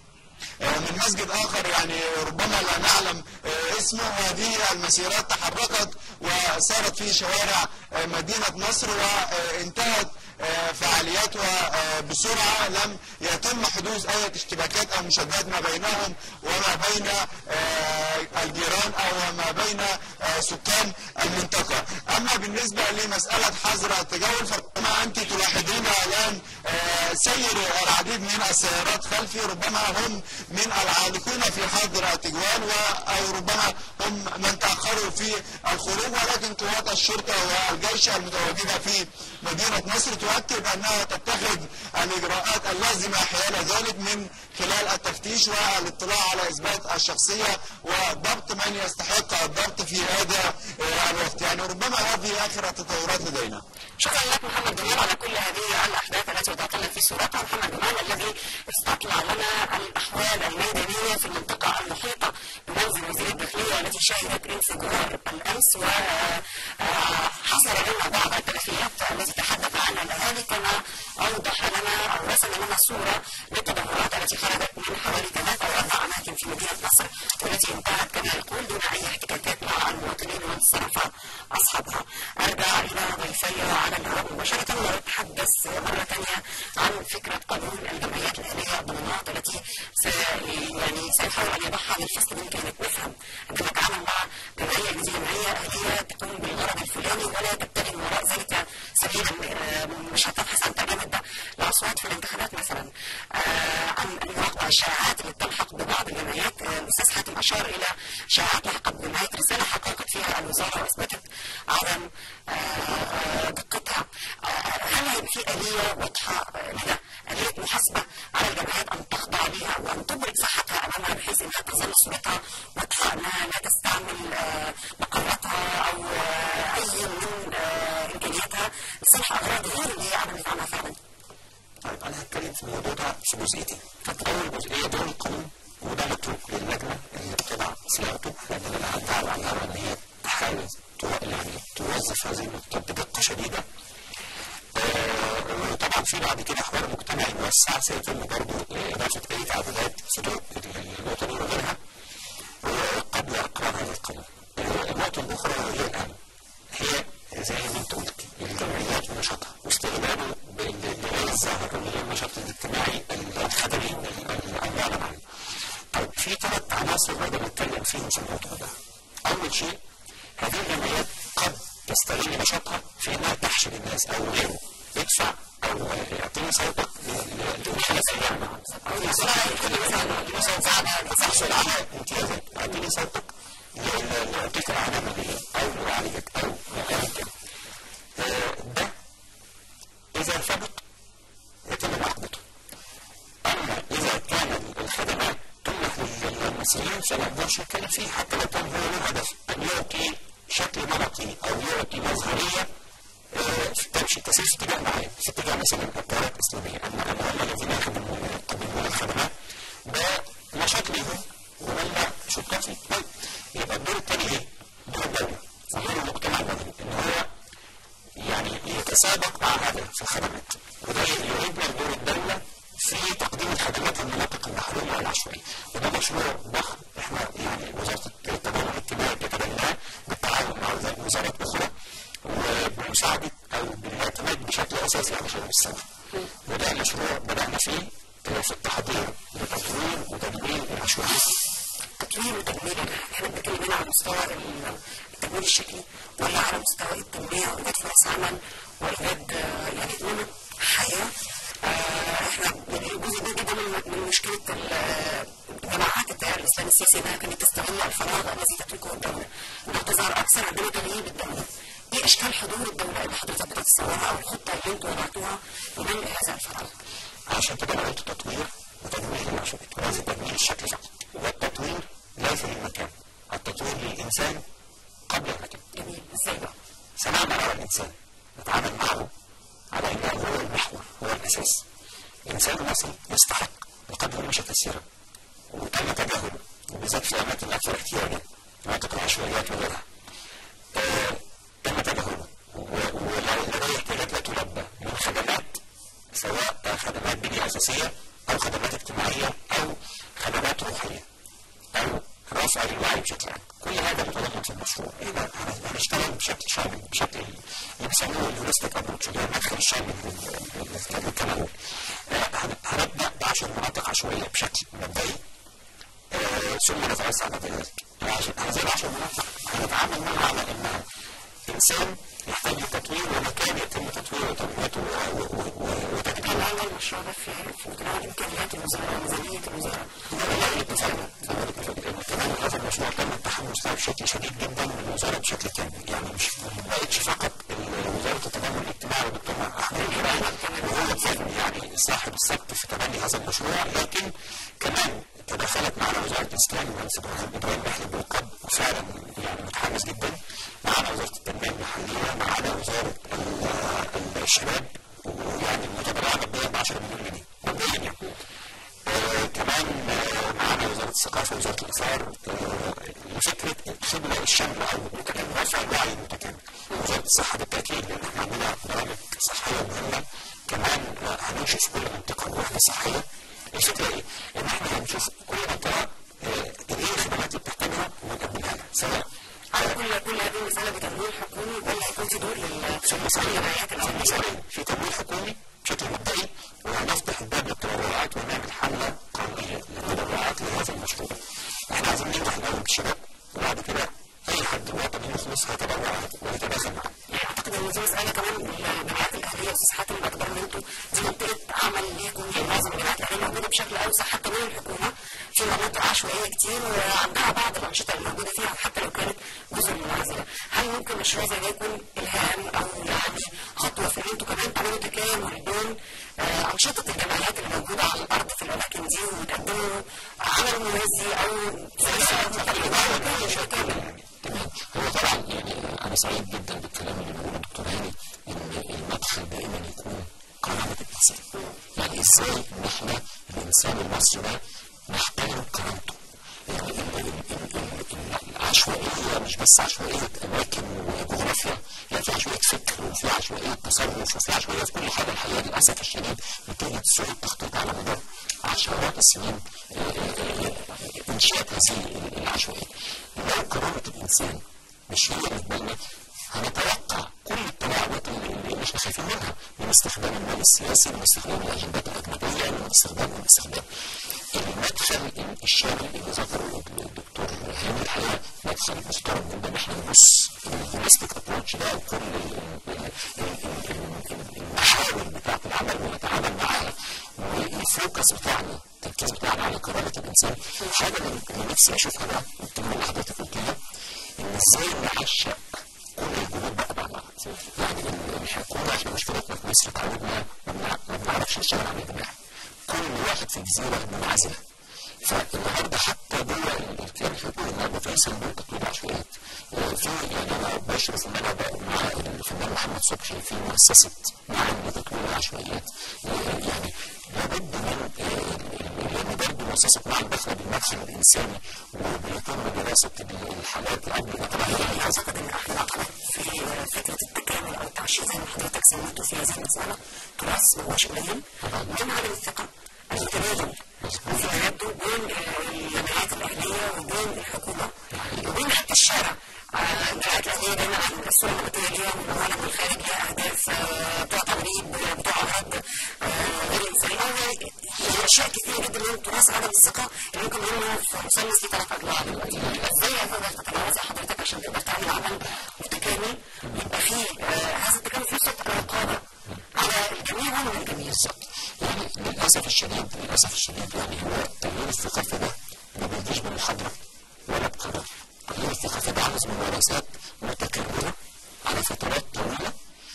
من مسجد اخر يعني ربما لا نعلم اسمه هذه المسيرات تحركت وسارت في شوارع مدينه نصر وانتهت فعالياتها بسرعه لم يتم حدوث اي اشتباكات او مشادات ما بينهم وما بين الجيران او ما بين سكان المنطقه. اما بالنسبه لمساله حظر التجول فربما انت تلاحظين الان سير العديد من السيارات خلفي ربما هم من العالقين في حظر التجوال او ربما هم من تاخروا في الخروج ولكن قوات الشرطه والجيش المتواجده في مدينه نصر تؤكد انها تتخذ الاجراءات اللازمه حيال ذلك من خلال التفتيش والاطلاع على اثبات الشخصيه وضبط من يستحق الضبط في هذا الوقت يعني ربما هذه اخر التطورات لدينا. شكرا لك محمد جمال على كل هذه الاحداث التي تتكلم في صورتها محمد جمال الذي استطلع لنا الاحوال الميدانيه في المنطقه المحيطه بمنزل وزير الداخليه التي شهدت انفجار الامس وحصل لنا بعض التلفيات التي تحدث عنها الاهالي كما اوضح لنا او رسم لنا صوره للتدهورات التي خرجت من حوالي ثلاث او اربع اماكن في مدينه نصر والتي انتهت كما يقول دون اي احتكاكات مع المواطنين وانصراف اصحابها. ارجع الى ضيفي على الهواء مباشره ونتحدث مره ثانيه عن فكره قانون الجمعيات الاهليه الضمانات التي يعني سيحاول ان يضعها للفصل من كلمه نفهم عندما نتعامل مع جمعيه جديده جمعيه اهليه تقوم بالغرض الفلاني ولا تبتغي من وراء ذلك سبيلا مش هتبحث عن ترجمه الاصوات في الانتخابات مثلا عن المراقبه الشائعات اللي بتلحق ببعض الجمعيات الاستاذ حاتم اشار الى شائعات لحقت بجمعيه رساله حققت فيها الوزاره واثبتت عدم دقتها هل هيبقى في اليه واضحه لده اليه محاسبه على الجمعيات ان تخضع لها وان تبرز صحتها امامها بحيث انها تظل صورتها واضحه انها لا تستعمل مقراتها او اي من امكانياتها لصالح اغراض غير اللي هي عملت عنها فعلا. طيب انا هتكلم في الموضوع ده في جزئيتين. اول جزئيه دور القانون وده متروك للجنه اللي بتضع صياغته لان انا هدعي عليها ان هي تحاول يعني توظف هذه النقطه بدقه شديده. وطبعا في بعد كده حوار مجتمعي موسع سيتم برضه اضافه اي تعديلات في طرق الوطني وغيرها قبل اقرار هذا القانون. النقطه الاخرى وهي الاهم هي زي ما انت قلت الجمعيات ونشاطها واستغلاله بالغير الظاهر والغير النشاط الاجتماعي الخدمي المعلن عنه. طيب في ثلاث عناصر نقدر نتكلم فيهم في الموضوع ده. اول شيء هذه الجمعيات قد تستغل نشاطها في انها تحشد الناس او غيره يدفع او يعطيني صوتك لحاله سريعه او مثلا تحصل على امتيازات يعطيني صوتك ليعطيك اعلى ماليه او يعالجك او غير كده ده اذا ثبت يتم معاقبته اما اذا كان الخدمات تمنح للمصريين فما نقدرش نتكلم فيه حتى لو كان هو له هدف ان يعطي شكل نمطي او يعطي مظهريه تمشي تسير في اتجاه معين في اتجاه مثلا التيارات الاسلاميه اما هم الذين يقدمون الخدمات ده نشاط ليهم وهم شركات فيه طيب يبقى الدور الثاني ايه؟ دور الدوله ودور المجتمع المدني ان هو يعني يتسابق مع هذا في الخدمات وده مشروع ضخم احنا يعني وزاره التضامن الاجتماعي بتتبناه بالتعاون مع وزارات اخرى وبمساعده او بالاعتماد بشكل اساسي على شباب السنه. وده مشروع بدانا فيه في التحضير لتطوير وتدوين العشوائيات. تطوير وتدوير احنا بنتكلم هنا على مستوى التدوير الشكلي ولا على مستوى التنميه وايجاد فرص عمل وايجاد آه، يعني نمط حياه آه، احنا يعني جزء كبير جدا من من مشكله ال- جماعات التيار الاسلامي السياسي انها كانت تستغل الفراغ الذي تتركه الدوله انها تظهر اكثر عندما تغييب الدوله ايه اشكال حضور الدوله اللي حضرتك بتتصورها او الخطه اللي انتم وضعتوها لملء هذا الفراغ؟ عشان كده انا قلت تطوير وتدوير العشوائيات ولازم تدوير الشكل فقط والتطوير ليس للمكان التطوير للانسان قبل المكان جميل ازاي بقى؟ سنعمل على الانسان نتعامل معه على انه هو المحور هو الاساس الانسان المصري يستحق بقدر المشي كثيرا وتم تجاهله وبالذات في الاماكن الاكثر احتياجا مناطق العشوائيات وغيرها آه، تم تجاهله و- ولديه احتياجات لا تلبى من خدمات سواء خدمات بنية أساسية أو خدمات اجتماعية أو خدمات روحية أو رفع الوعي بشكل عام كل هذا متضمن في المشروع إذا هن- هنشتغل بشكل شامل بشكل اللي بيسموه الهوليستيك ابروتش اللي هو المدخل الشامل لل- لل- للتناول آه، هن- هنبدأ ب 10 مناطق عشوائية بشكل مبدئي آه، ثم نتوسع بعد ذلك العش- هذه العشر مناطق هنتعامل معها على انها انسان يحتاج لتطوير ومكان يتم تطويره وتنميته و- و- و- وتجديده الأول المشروع ده في في متناول إمكانيات الوزارة وميزانية الوزارة ولا الاتفاق كمان هذا المشروع تم التحمس له بشكل شديد جدا من الوزاره بشكل كامل يعني مش ما بقتش فقط ال- وزاره التضامن الاجتماعي والدكتور احمد الجبال وهو كان يعني صاحب السبق في تبني هذا المشروع لكن كمان تدخلت معنا وزاره الاسلام المهندس ابراهيم ابراهيم محلي بالقبض وفعلا يعني متحمس جدا معنا وزاره التنميه المحليه معنا وزاره ال- الشباب ويعني المتبرعه مبدئيا ب 10 مليون جنيه مبدئيا يعني آه، كمان آه، معانا وزاره الثقافه ووزاره الاثار آه، لفكره الخدمه الشامله او المتكامل رفع الوعي المتكامل وزاره الصحه بالتاكيد لان احنا عندنا برامج صحيه مهمه كمان آه، هننشئ في كل منطقه وحده صحيه الفكره ايه؟ ان احنا هنشوف كل منطقه آه، ايه الخدمات اللي بتحتاجها ونقدمها لها سواء على كل كل هذه المسألة بتمويل حكومي ولا هيكون في دور لل في المسائل للجمعيات في الأهلية؟ المسائل في تمويل حكومي بشكل مبدئي وهنفتح الباب للتبرعات ونعمل حملة قوية للتبرعات لهذا المشروع. احنا عايزين ننجح الأول بالشباب وبعد كده أي حد وطني مخلص هيتبرع ويتداخل معانا. يعني اعتقد ان دي مساله كمان الجمعيات الاهليه استاذ حاتم اكبر من انتم دي منطقه عمل ليكم يعني معظم الجمعيات الاهليه موجوده بشكل اوسع حتى من الحكومه في مناطق عشوائيه كتير وعندها بعض الانشطه اللي موجوده فيها حتى لو كانت جزء منعزله هل ممكن مشروع زي ده يكون الهام او يعني خطوه في ان انتم كمان تعملوا تكامل بين آه، انشطه الجمعيات اللي موجوده على الارض في الاماكن دي وتقدموا عمل موازي او زي تمام هو طبعا يعني أنا سعيد جدا بالكلام اللي بيقوله الدكتور هاني إن المدخل دائما يكون كرامة الإنسان. يعني إزاي إن إحنا الإنسان المصري ده نحترم كرامته. يعني ال- ال- ال- ال- ال- العشوائية مش بس عشوائية أماكن وجغرافيا، لا في عشوائية فكر وفي عشوائية تصرف وفي عشوائية في كل حاجة الحقيقة للأسف الشديد نتيجة سوء التخطيط على مدار عشرات السنين آه، آه، آه، إنشاء هذه العشوائية. لو كرامة الإنسان مش هي اللي في بالنا هنتوقع كل التلاعبات اللي, اللي احنا خايفين منها من استخدام المال السياسي من استخدام الاجندات الاجنبيه من استخدام من استخدام المدخل الشامل اللي ذكره الدكتور هاني الحقيقه مدخل محترم جدا ان احنا نبص الهوليستيك ابروتش ده وكل ال- ال- ال- ال- ال- المحاور بتاعه العمل ونتعامل معاها والفوكس بتاعنا التركيز بتاعنا على كرامه الانسان حاجه اللي اللي نفسي اشوفها بقى الكلمه اللي حضرتك قلتيها ان ازاي نعشق كل الجهود بقى مع بعض يعني ال- الحكومه احنا مشكلتنا في مصر اتعودنا ما بنع- ما بنعرفش نشتغل على الجماعه كل واحد في جزيره منعزله فالنهارده حتى جوه ال- الكيان الحكومي النهارده في صندوق تطوير العشوائيات آه، في يعني انا بشرف ان انا بقى مع الفنان محمد صبحي في مؤسسه معهد لتطوير العشوائيات آه، يعني لابد من آه، لان برضه مؤسسه معهد داخله بالمدخل الانساني وبيتم دراسه الحالات قبل يعني اعتقد ان احد العقبات في فكره التكامل او التعشير زي ما حضرتك سميته في هذه المساله تراث ما هوش قليل من عدم الثقه المتبادل في تبادل بين آه، الجمعيات وبين الحكومه وبين حتى الشارع آه، الجمعيات الاهليه دايما الصوره اللي بتقول اليوم من العالم الخارج لها اهداف آه، بتوع تمريض بتوع عهد غير انسانيه هي هي اشياء كثيره جدا من تراث عدم الثقه اللي ممكن نقول في مثلث ليه ثلاث اضلاع دلوقتي ازاي تقدر تتجاوزها حضرتك عشان تقدر تعمل عمل متكامل يبقى فيه آه، هذا التكامل فيه صوت الرقابه على الجميع ومن الجميع بالظبط يعني للاسف الشديد للاسف الشديد يعني هو التغيير الثقافي ده ما بيجيش بمحاضره ولا بقرار التغيير الثقافي ده عاوز ممارسات متكرره على فترات طويله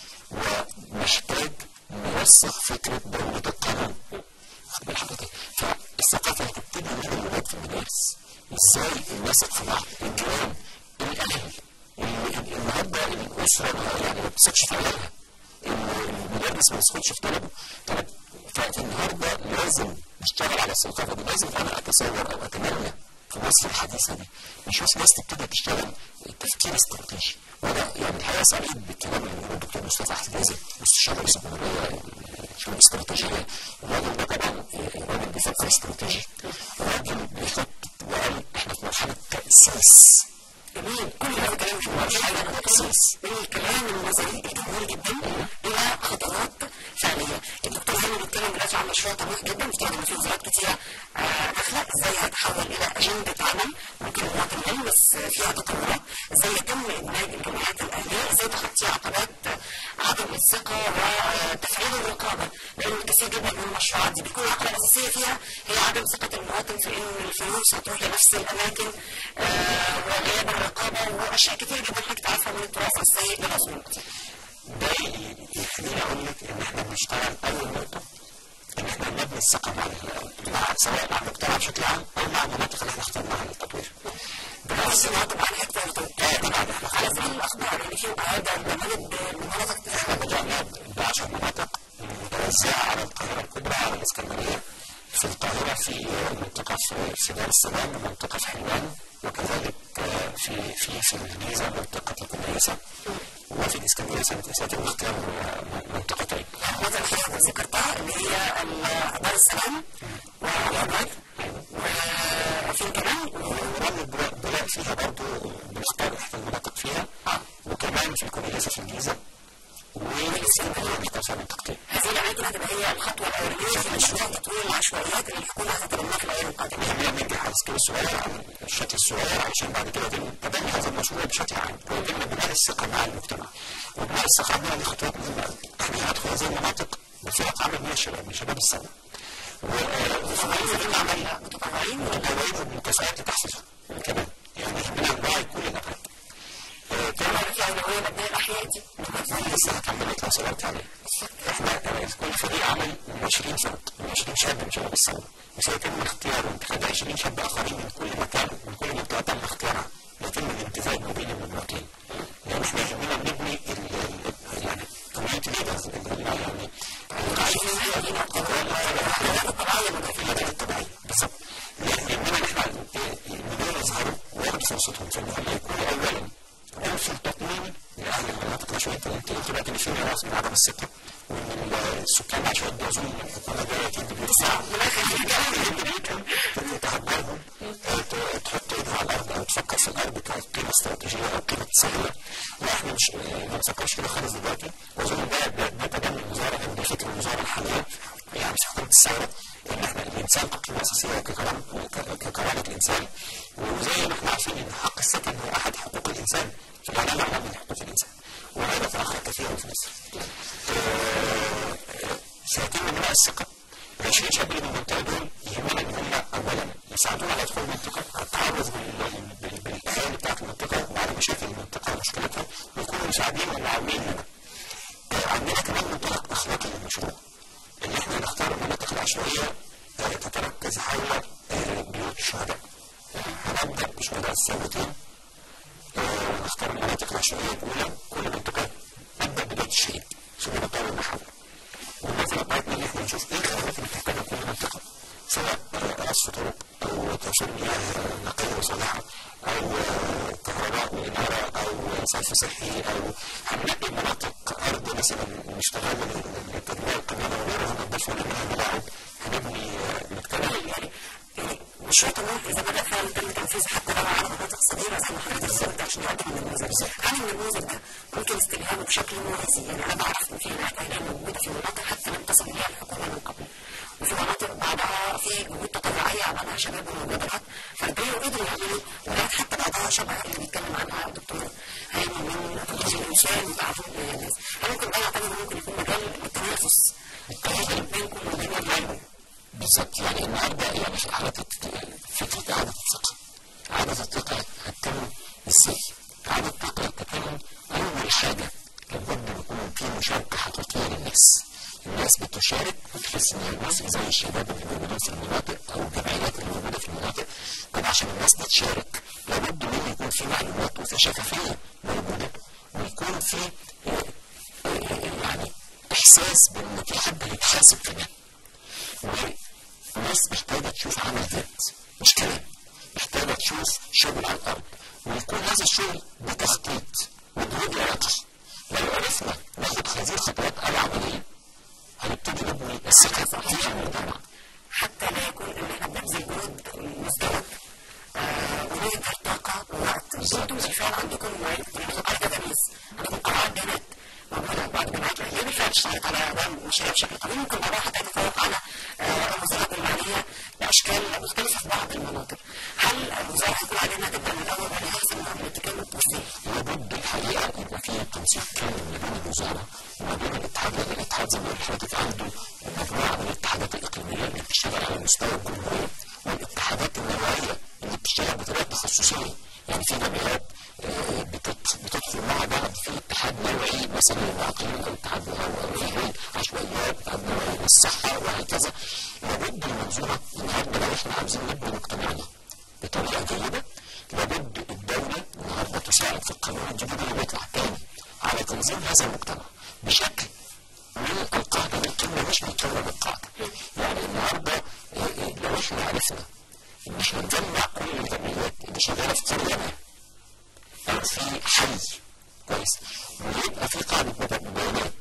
ومحتاج نرسخ فكره دوله القانون واخد بال حضرتك فالثقافه هتبتدي من الولاد في المدارس ازاي الناس في بعض الجيران الاهل ال- النهارده الاسره يعني ما بتثقش في عيالها المدرس ما يسكتش في طلبه طب فالنهارده لازم نشتغل على الثقافه دي لازم انا اتصور او اتمنى في مصر الحديثه دي نشوف ناس تبتدي تشتغل تفكير استراتيجي وانا يعني الحقيقه سعيد بالكلام اللي بيقوله الدكتور مصطفى حجازي مستشار رئيس الجمهوريه شؤون استراتيجيه الراجل ده طبعا راجل بيفكر استراتيجي راجل بيخطط وقال احنا في مرحله تاسيس جميل كل هذا الكلام مش مجرد حاجه انا بتكلم من الكلام النظري الجميل جدا الى خطوات فعليه الدكتور هاني بيتكلم دلوقتي عن مشروع طموح جدا بيتكلم ان في وزارات كتيره آه، داخله ازاي هتحول الى اجنده عمل ممكن مواطن علم بس فيها تطورات ازاي يتم ادماج الجمعيات الاهليه ازاي تخطي عقبات عدم الثقه وتفعيل الرقابه لان كثير جدا من المشروعات دي بيكون العقبه الاساسيه فيها هي عدم ثقه المواطن في ان الفلوس هتروح لنفس الاماكن آه، وغياب الرقابه واشياء كتير جدا حضرتك تعرفها من التراث السيء للازمه ده يخليني اقول لك ان احنا بنشتغل اول نقطه ان احنا نبني الثقه مع ال- مع سواء مع المجتمع بشكل عام او مع المناطق اللي احنا اخترناها للتطوير. بس انها طبعا حته طبعا على سبيل الاخبار يعني في هذا البرنامج بمناطق احنا بدانا ب 10 مناطق متوزعه على القاهره الكبرى على الاسكندريه في القاهره في منطقه في في دار السلام ومنطقه في حلوان وكذلك آه، في في في الجيزه منطقه الكنيسه وفي الاسكندريه سنه سنه اختيار آه، منطقتين. هذا الحقيقه اللي ذكرتها اللي هي ال- دار السلام والابواب وفي كمان ورمل البناء بناء فيها برضه بنختار احدى المناطق فيها وكمان في الكنيسه في الجيزه والاسكندريه بنختار فيها منطقتين. هذه الاماكن هتبقى هي الخطوه الاولانيه في مشروع تطوير العشوائيات اللي الحكومه هتتبناه في الايام القادمه. خلينا ننجح على السكيل الصغير او الشكل الصغير علشان بعد كده يتم تبني هذا المشروع بشكل عام ويتم بناء الثقه مع المجتمع. وبناء الثقه عندنا دي خطوات مهمه قوي. احنا هندخل هذه المناطق بفرق عمل من الشباب من شباب الثوره. وفرق عمل متطوعين متطوعين ومكافآت لتحفيزهم كمان يعني يهمنا نراعي كل الابعاد. كمان في اولويه لابناء الاحياء دي. لسه هكملك لو سمحت عليه. احنا كل فريق عمل من 20 فرد من 20 شاب من شباب الثوره وسيتم اختيار وانتخاب 20 شاب اخرين من كل مكان من كل منطقه تم اختيارها يتم الامتزاج ما بين المجموعتين لان احنا يهمنا نبني ال- ال- يعني كوميونتي ليدرز يعني القاعدين الحيويين الطبيعيه المدافعين الطبيعيه بالظبط لان يهمنا ان احنا دول يظهروا وياخدوا فرصتهم في ان هم يكونوا اولا عنصر تطميني لاهل المناطق العشوائيه انت قلت دلوقتي ان في ناس من عدم الثقه وان السكان العشوائيين بيظنوا ان الحكومه جايه تدي بيرفع تهبرهم تحط ايدها على الارض او تفكر في الارض كقيمه استراتيجيه او قيمه سهله واحنا مش ما نفكرش كده خالص دلوقتي واظن ده ده ده تبني الوزاره او ده فكر الوزاره الحاليه يعني في حكومه الثوره ان احنا الانسان قيمه اساسيه ككرامه ككرامه الانسان وزي ما احنا عارفين ان حق السكن هو احد حقوق الانسان فاحنا نعلم من حقوق الانسان وهذا تاخر كثيرا في مصر. آه، آه، سيتم بناء الثقه ال 20 شاب اللي من المنطقه دول يهمنا ان هم اولا يساعدونا على دخول المنطقه على التعرف بال- بال- بالاهالي بتاعت المنطقه وعلى مشاكل المنطقه ومشكلتها ويكونوا مساعدين ومعاونين لنا. آه، عندنا كمان منطلق اخلاقي للمشروع ان احنا نختار المناطق العشوائيه آه، تتركز حول آه، بيوت الشهداء. هنبدا بشهداء الثورتين آه، نختار المناطق العشوائيه الاولى كل منطقه نبدا ببيت الشهيد ثم نطور المحل. والنظره بتاعتنا ان احنا نشوف ايه الخدمات اللي بتحتاجها كل منطقه سواء آه، رصف طرق او توفير مياه نقيه وصالحه او آه، كهرباء واناره او صرف صحي او هننقي مناطق ارض مثلا نشتغل للتنميه القبليه وغيرها ننظفها لانها ملاعب هنبني آه، مجتمع يعني يعني مشروع طموح اذا بدا فعلا يتم تنفيذه حتى لو على مناطق صغيره زي ما حضرتك ذكرت عشان يقدم النموذج هل النموذج ده ممكن استلهامه بشكل موازي يعني انا بعرف ان في هناك اهالي موجوده في مناطق حتى لم تصل اليها الحكومه من قبل وفي مناطق بعضها في جهود تطوعيه عملها شباب ومبادرات فرديه وقدروا يعملوا ولاد حتى بعضها شبه اللي بيتكلم عنها الدكتور هاني من تطوير الانسان وتعرف الناس هل ممكن ده يعتبر ممكن يكون مجال للتنافس التواصل بينكم وبين العلم بالظبط يعني النهارده يعني في حالة فكرة إعادة الثقة إعادة الثقة هتتم إزاي؟ إعادة الثقة تتم أول حاجة لابد يكون في مشاركة حقيقية للناس الناس بتشارك وتحس ان هي جزء زي الشباب اللي موجودين في المناطق او الجمعيات اللي موجوده في المناطق طب عشان الناس دي تشارك لابد من يكون في معلومات وفي شفافيه موجوده ويكون في يعني احساس بان في حد هيتحاسب كمان والناس محتاجه تشوف عمل جد مش كلام محتاجه تشوف شغل على الارض ويكون هذا الشغل بتخطيط وبرؤيه واضحه لو عرفنا ناخد هذه الخطوات العمليه هنبتدي نبني الثقة في المجتمع حتى لا يكون ان احنا بنبذل جهد مزدوج ونهدر طاقة ووقت انتم بالفعل عندكم قاعدة تدريس عندكم قواعد بيانات موجودة بعض الجامعات الأهلية بالفعل اشتغلت على ده مشاريع بشكل طويل ممكن بعضها حتى يتفوق على الوزارات المالية بأشكال مختلفة في بعض المناطق هل الوزارة هيكون عليها انها تبدأ من الأول ولا هيحصل نوع من الاتكال والتوصيل؟ لابد الحقيقة يبقى في تنسيق كامل ما بين الوزارة وما بين الاتحاد لأن الاتحاد زي ما قلت لحضرتك عنده مجموعة من الاتحادات الإقليمية اللي بتشتغل على مستوى الجمهورية والاتحادات النوعية اللي بتشتغل بطريقة تخصصية يعني في جمعيات بتدخل مع بعض في اتحاد نوعي مثلا للمعاقين او اتحاد نوعي عشوائيات اتحاد نوعي للصحه وهكذا لابد المنظومه النهارده لو احنا عاوزين نبني مجتمعنا بطريقه جيده لابد الدوله النهارده تساعد في القانون الجديد اللي بيطلع تاني على تنظيم هذا المجتمع بشكل من القاعده للقمه مش من القمه للقاعده يعني النهارده لو احنا عرفنا ان احنا نجمع كل الجمعيات اللي شغاله في قريه ما او في حي كويس ويبقى في قاعده بيانات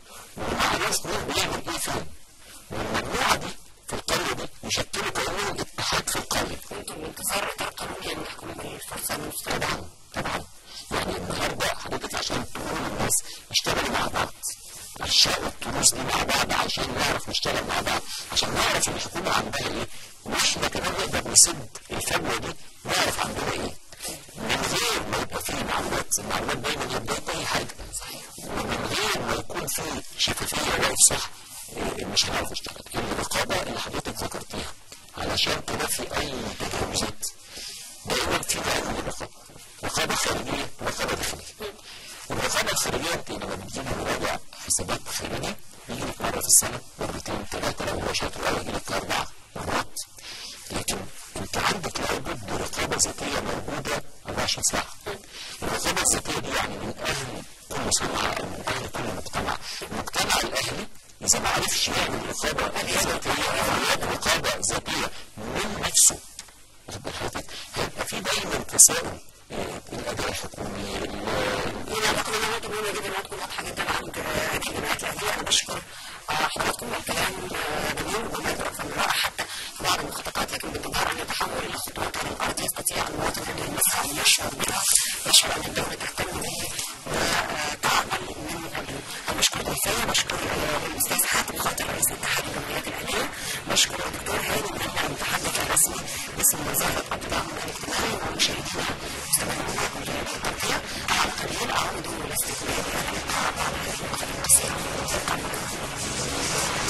ومعروف مين بيعمل ايه فين والمجموعه دي في القريه دي يشكلوا كانهم اتحاد في القريه انتم انتصار اطار قانوني نحكم بالفرصه طبعا طبعا يعني النهارده حضرتك عشان تقول للناس اشتغلوا مع بعض الشقوا التروس دي مع بعض عشان نعرف نشتغل مع بعض عشان نعرف الحكومه عندها ايه واحنا كمان نقدر نسد الفجوه دي نعرف عندنا ايه من غير ما يبقى فيه معلومات المعلومات دايما هي بدايه اي حاجه ومن غير ما يكون في شفافيه واقف صح مش هنعرف نشتغل الرقابه اللي حضرتك ذكرتيها علشان تنفي اي تجاوزات دايما في نوع من الرقابه رقابه خارجيه ورقابه داخليه الرقابه الخارجيه انت لما بتجيب مراجع حسابات خارجي يجي لك مره في السنه مرتين ثلاثه لو هو شاطر قوي يجي لك اربع مرات لكن انت عندك لابد رقابه ذاتيه موجوده 24 ساعه الرقابه الذاتيه دي يعني من اهل كل صنعه او من اهل كل مجتمع المجتمع الاهلي اذا ما عرفش يعمل رقابه ذاتيه او رقابه ذاتيه من نفسه واخد بال حضرتك هيبقى في دايما تساؤل الاداء الحكومي الى اعتقد انها نقطه مهمه جدا انها تكون واضحه جدا عند هذه الجمعيات الاهليه انا بشكر حضراتكم الكلام جميل وما اكثر من رائع حتى في بعض المخططات لكن بالتدار ان يتحول الى خطوات على الارض يستطيع المواطن ان يلمسها ان يشعر بها يشعر ان الدوله تهتم به وتعمل من اجله انا بشكر ضيفي بشكر الاستاذ حاتم خاطر رئيس اتحاد الجمعيات الاهليه بشكر الدكتور هاني من المتحدث الرسمي باسم وزاره التضامن الاجتماعي ومشاهدينا مستمعين معكم جميع التربيه على قليل اعود والاستقبال الى اللقاء بعد هذه الفتره القصيره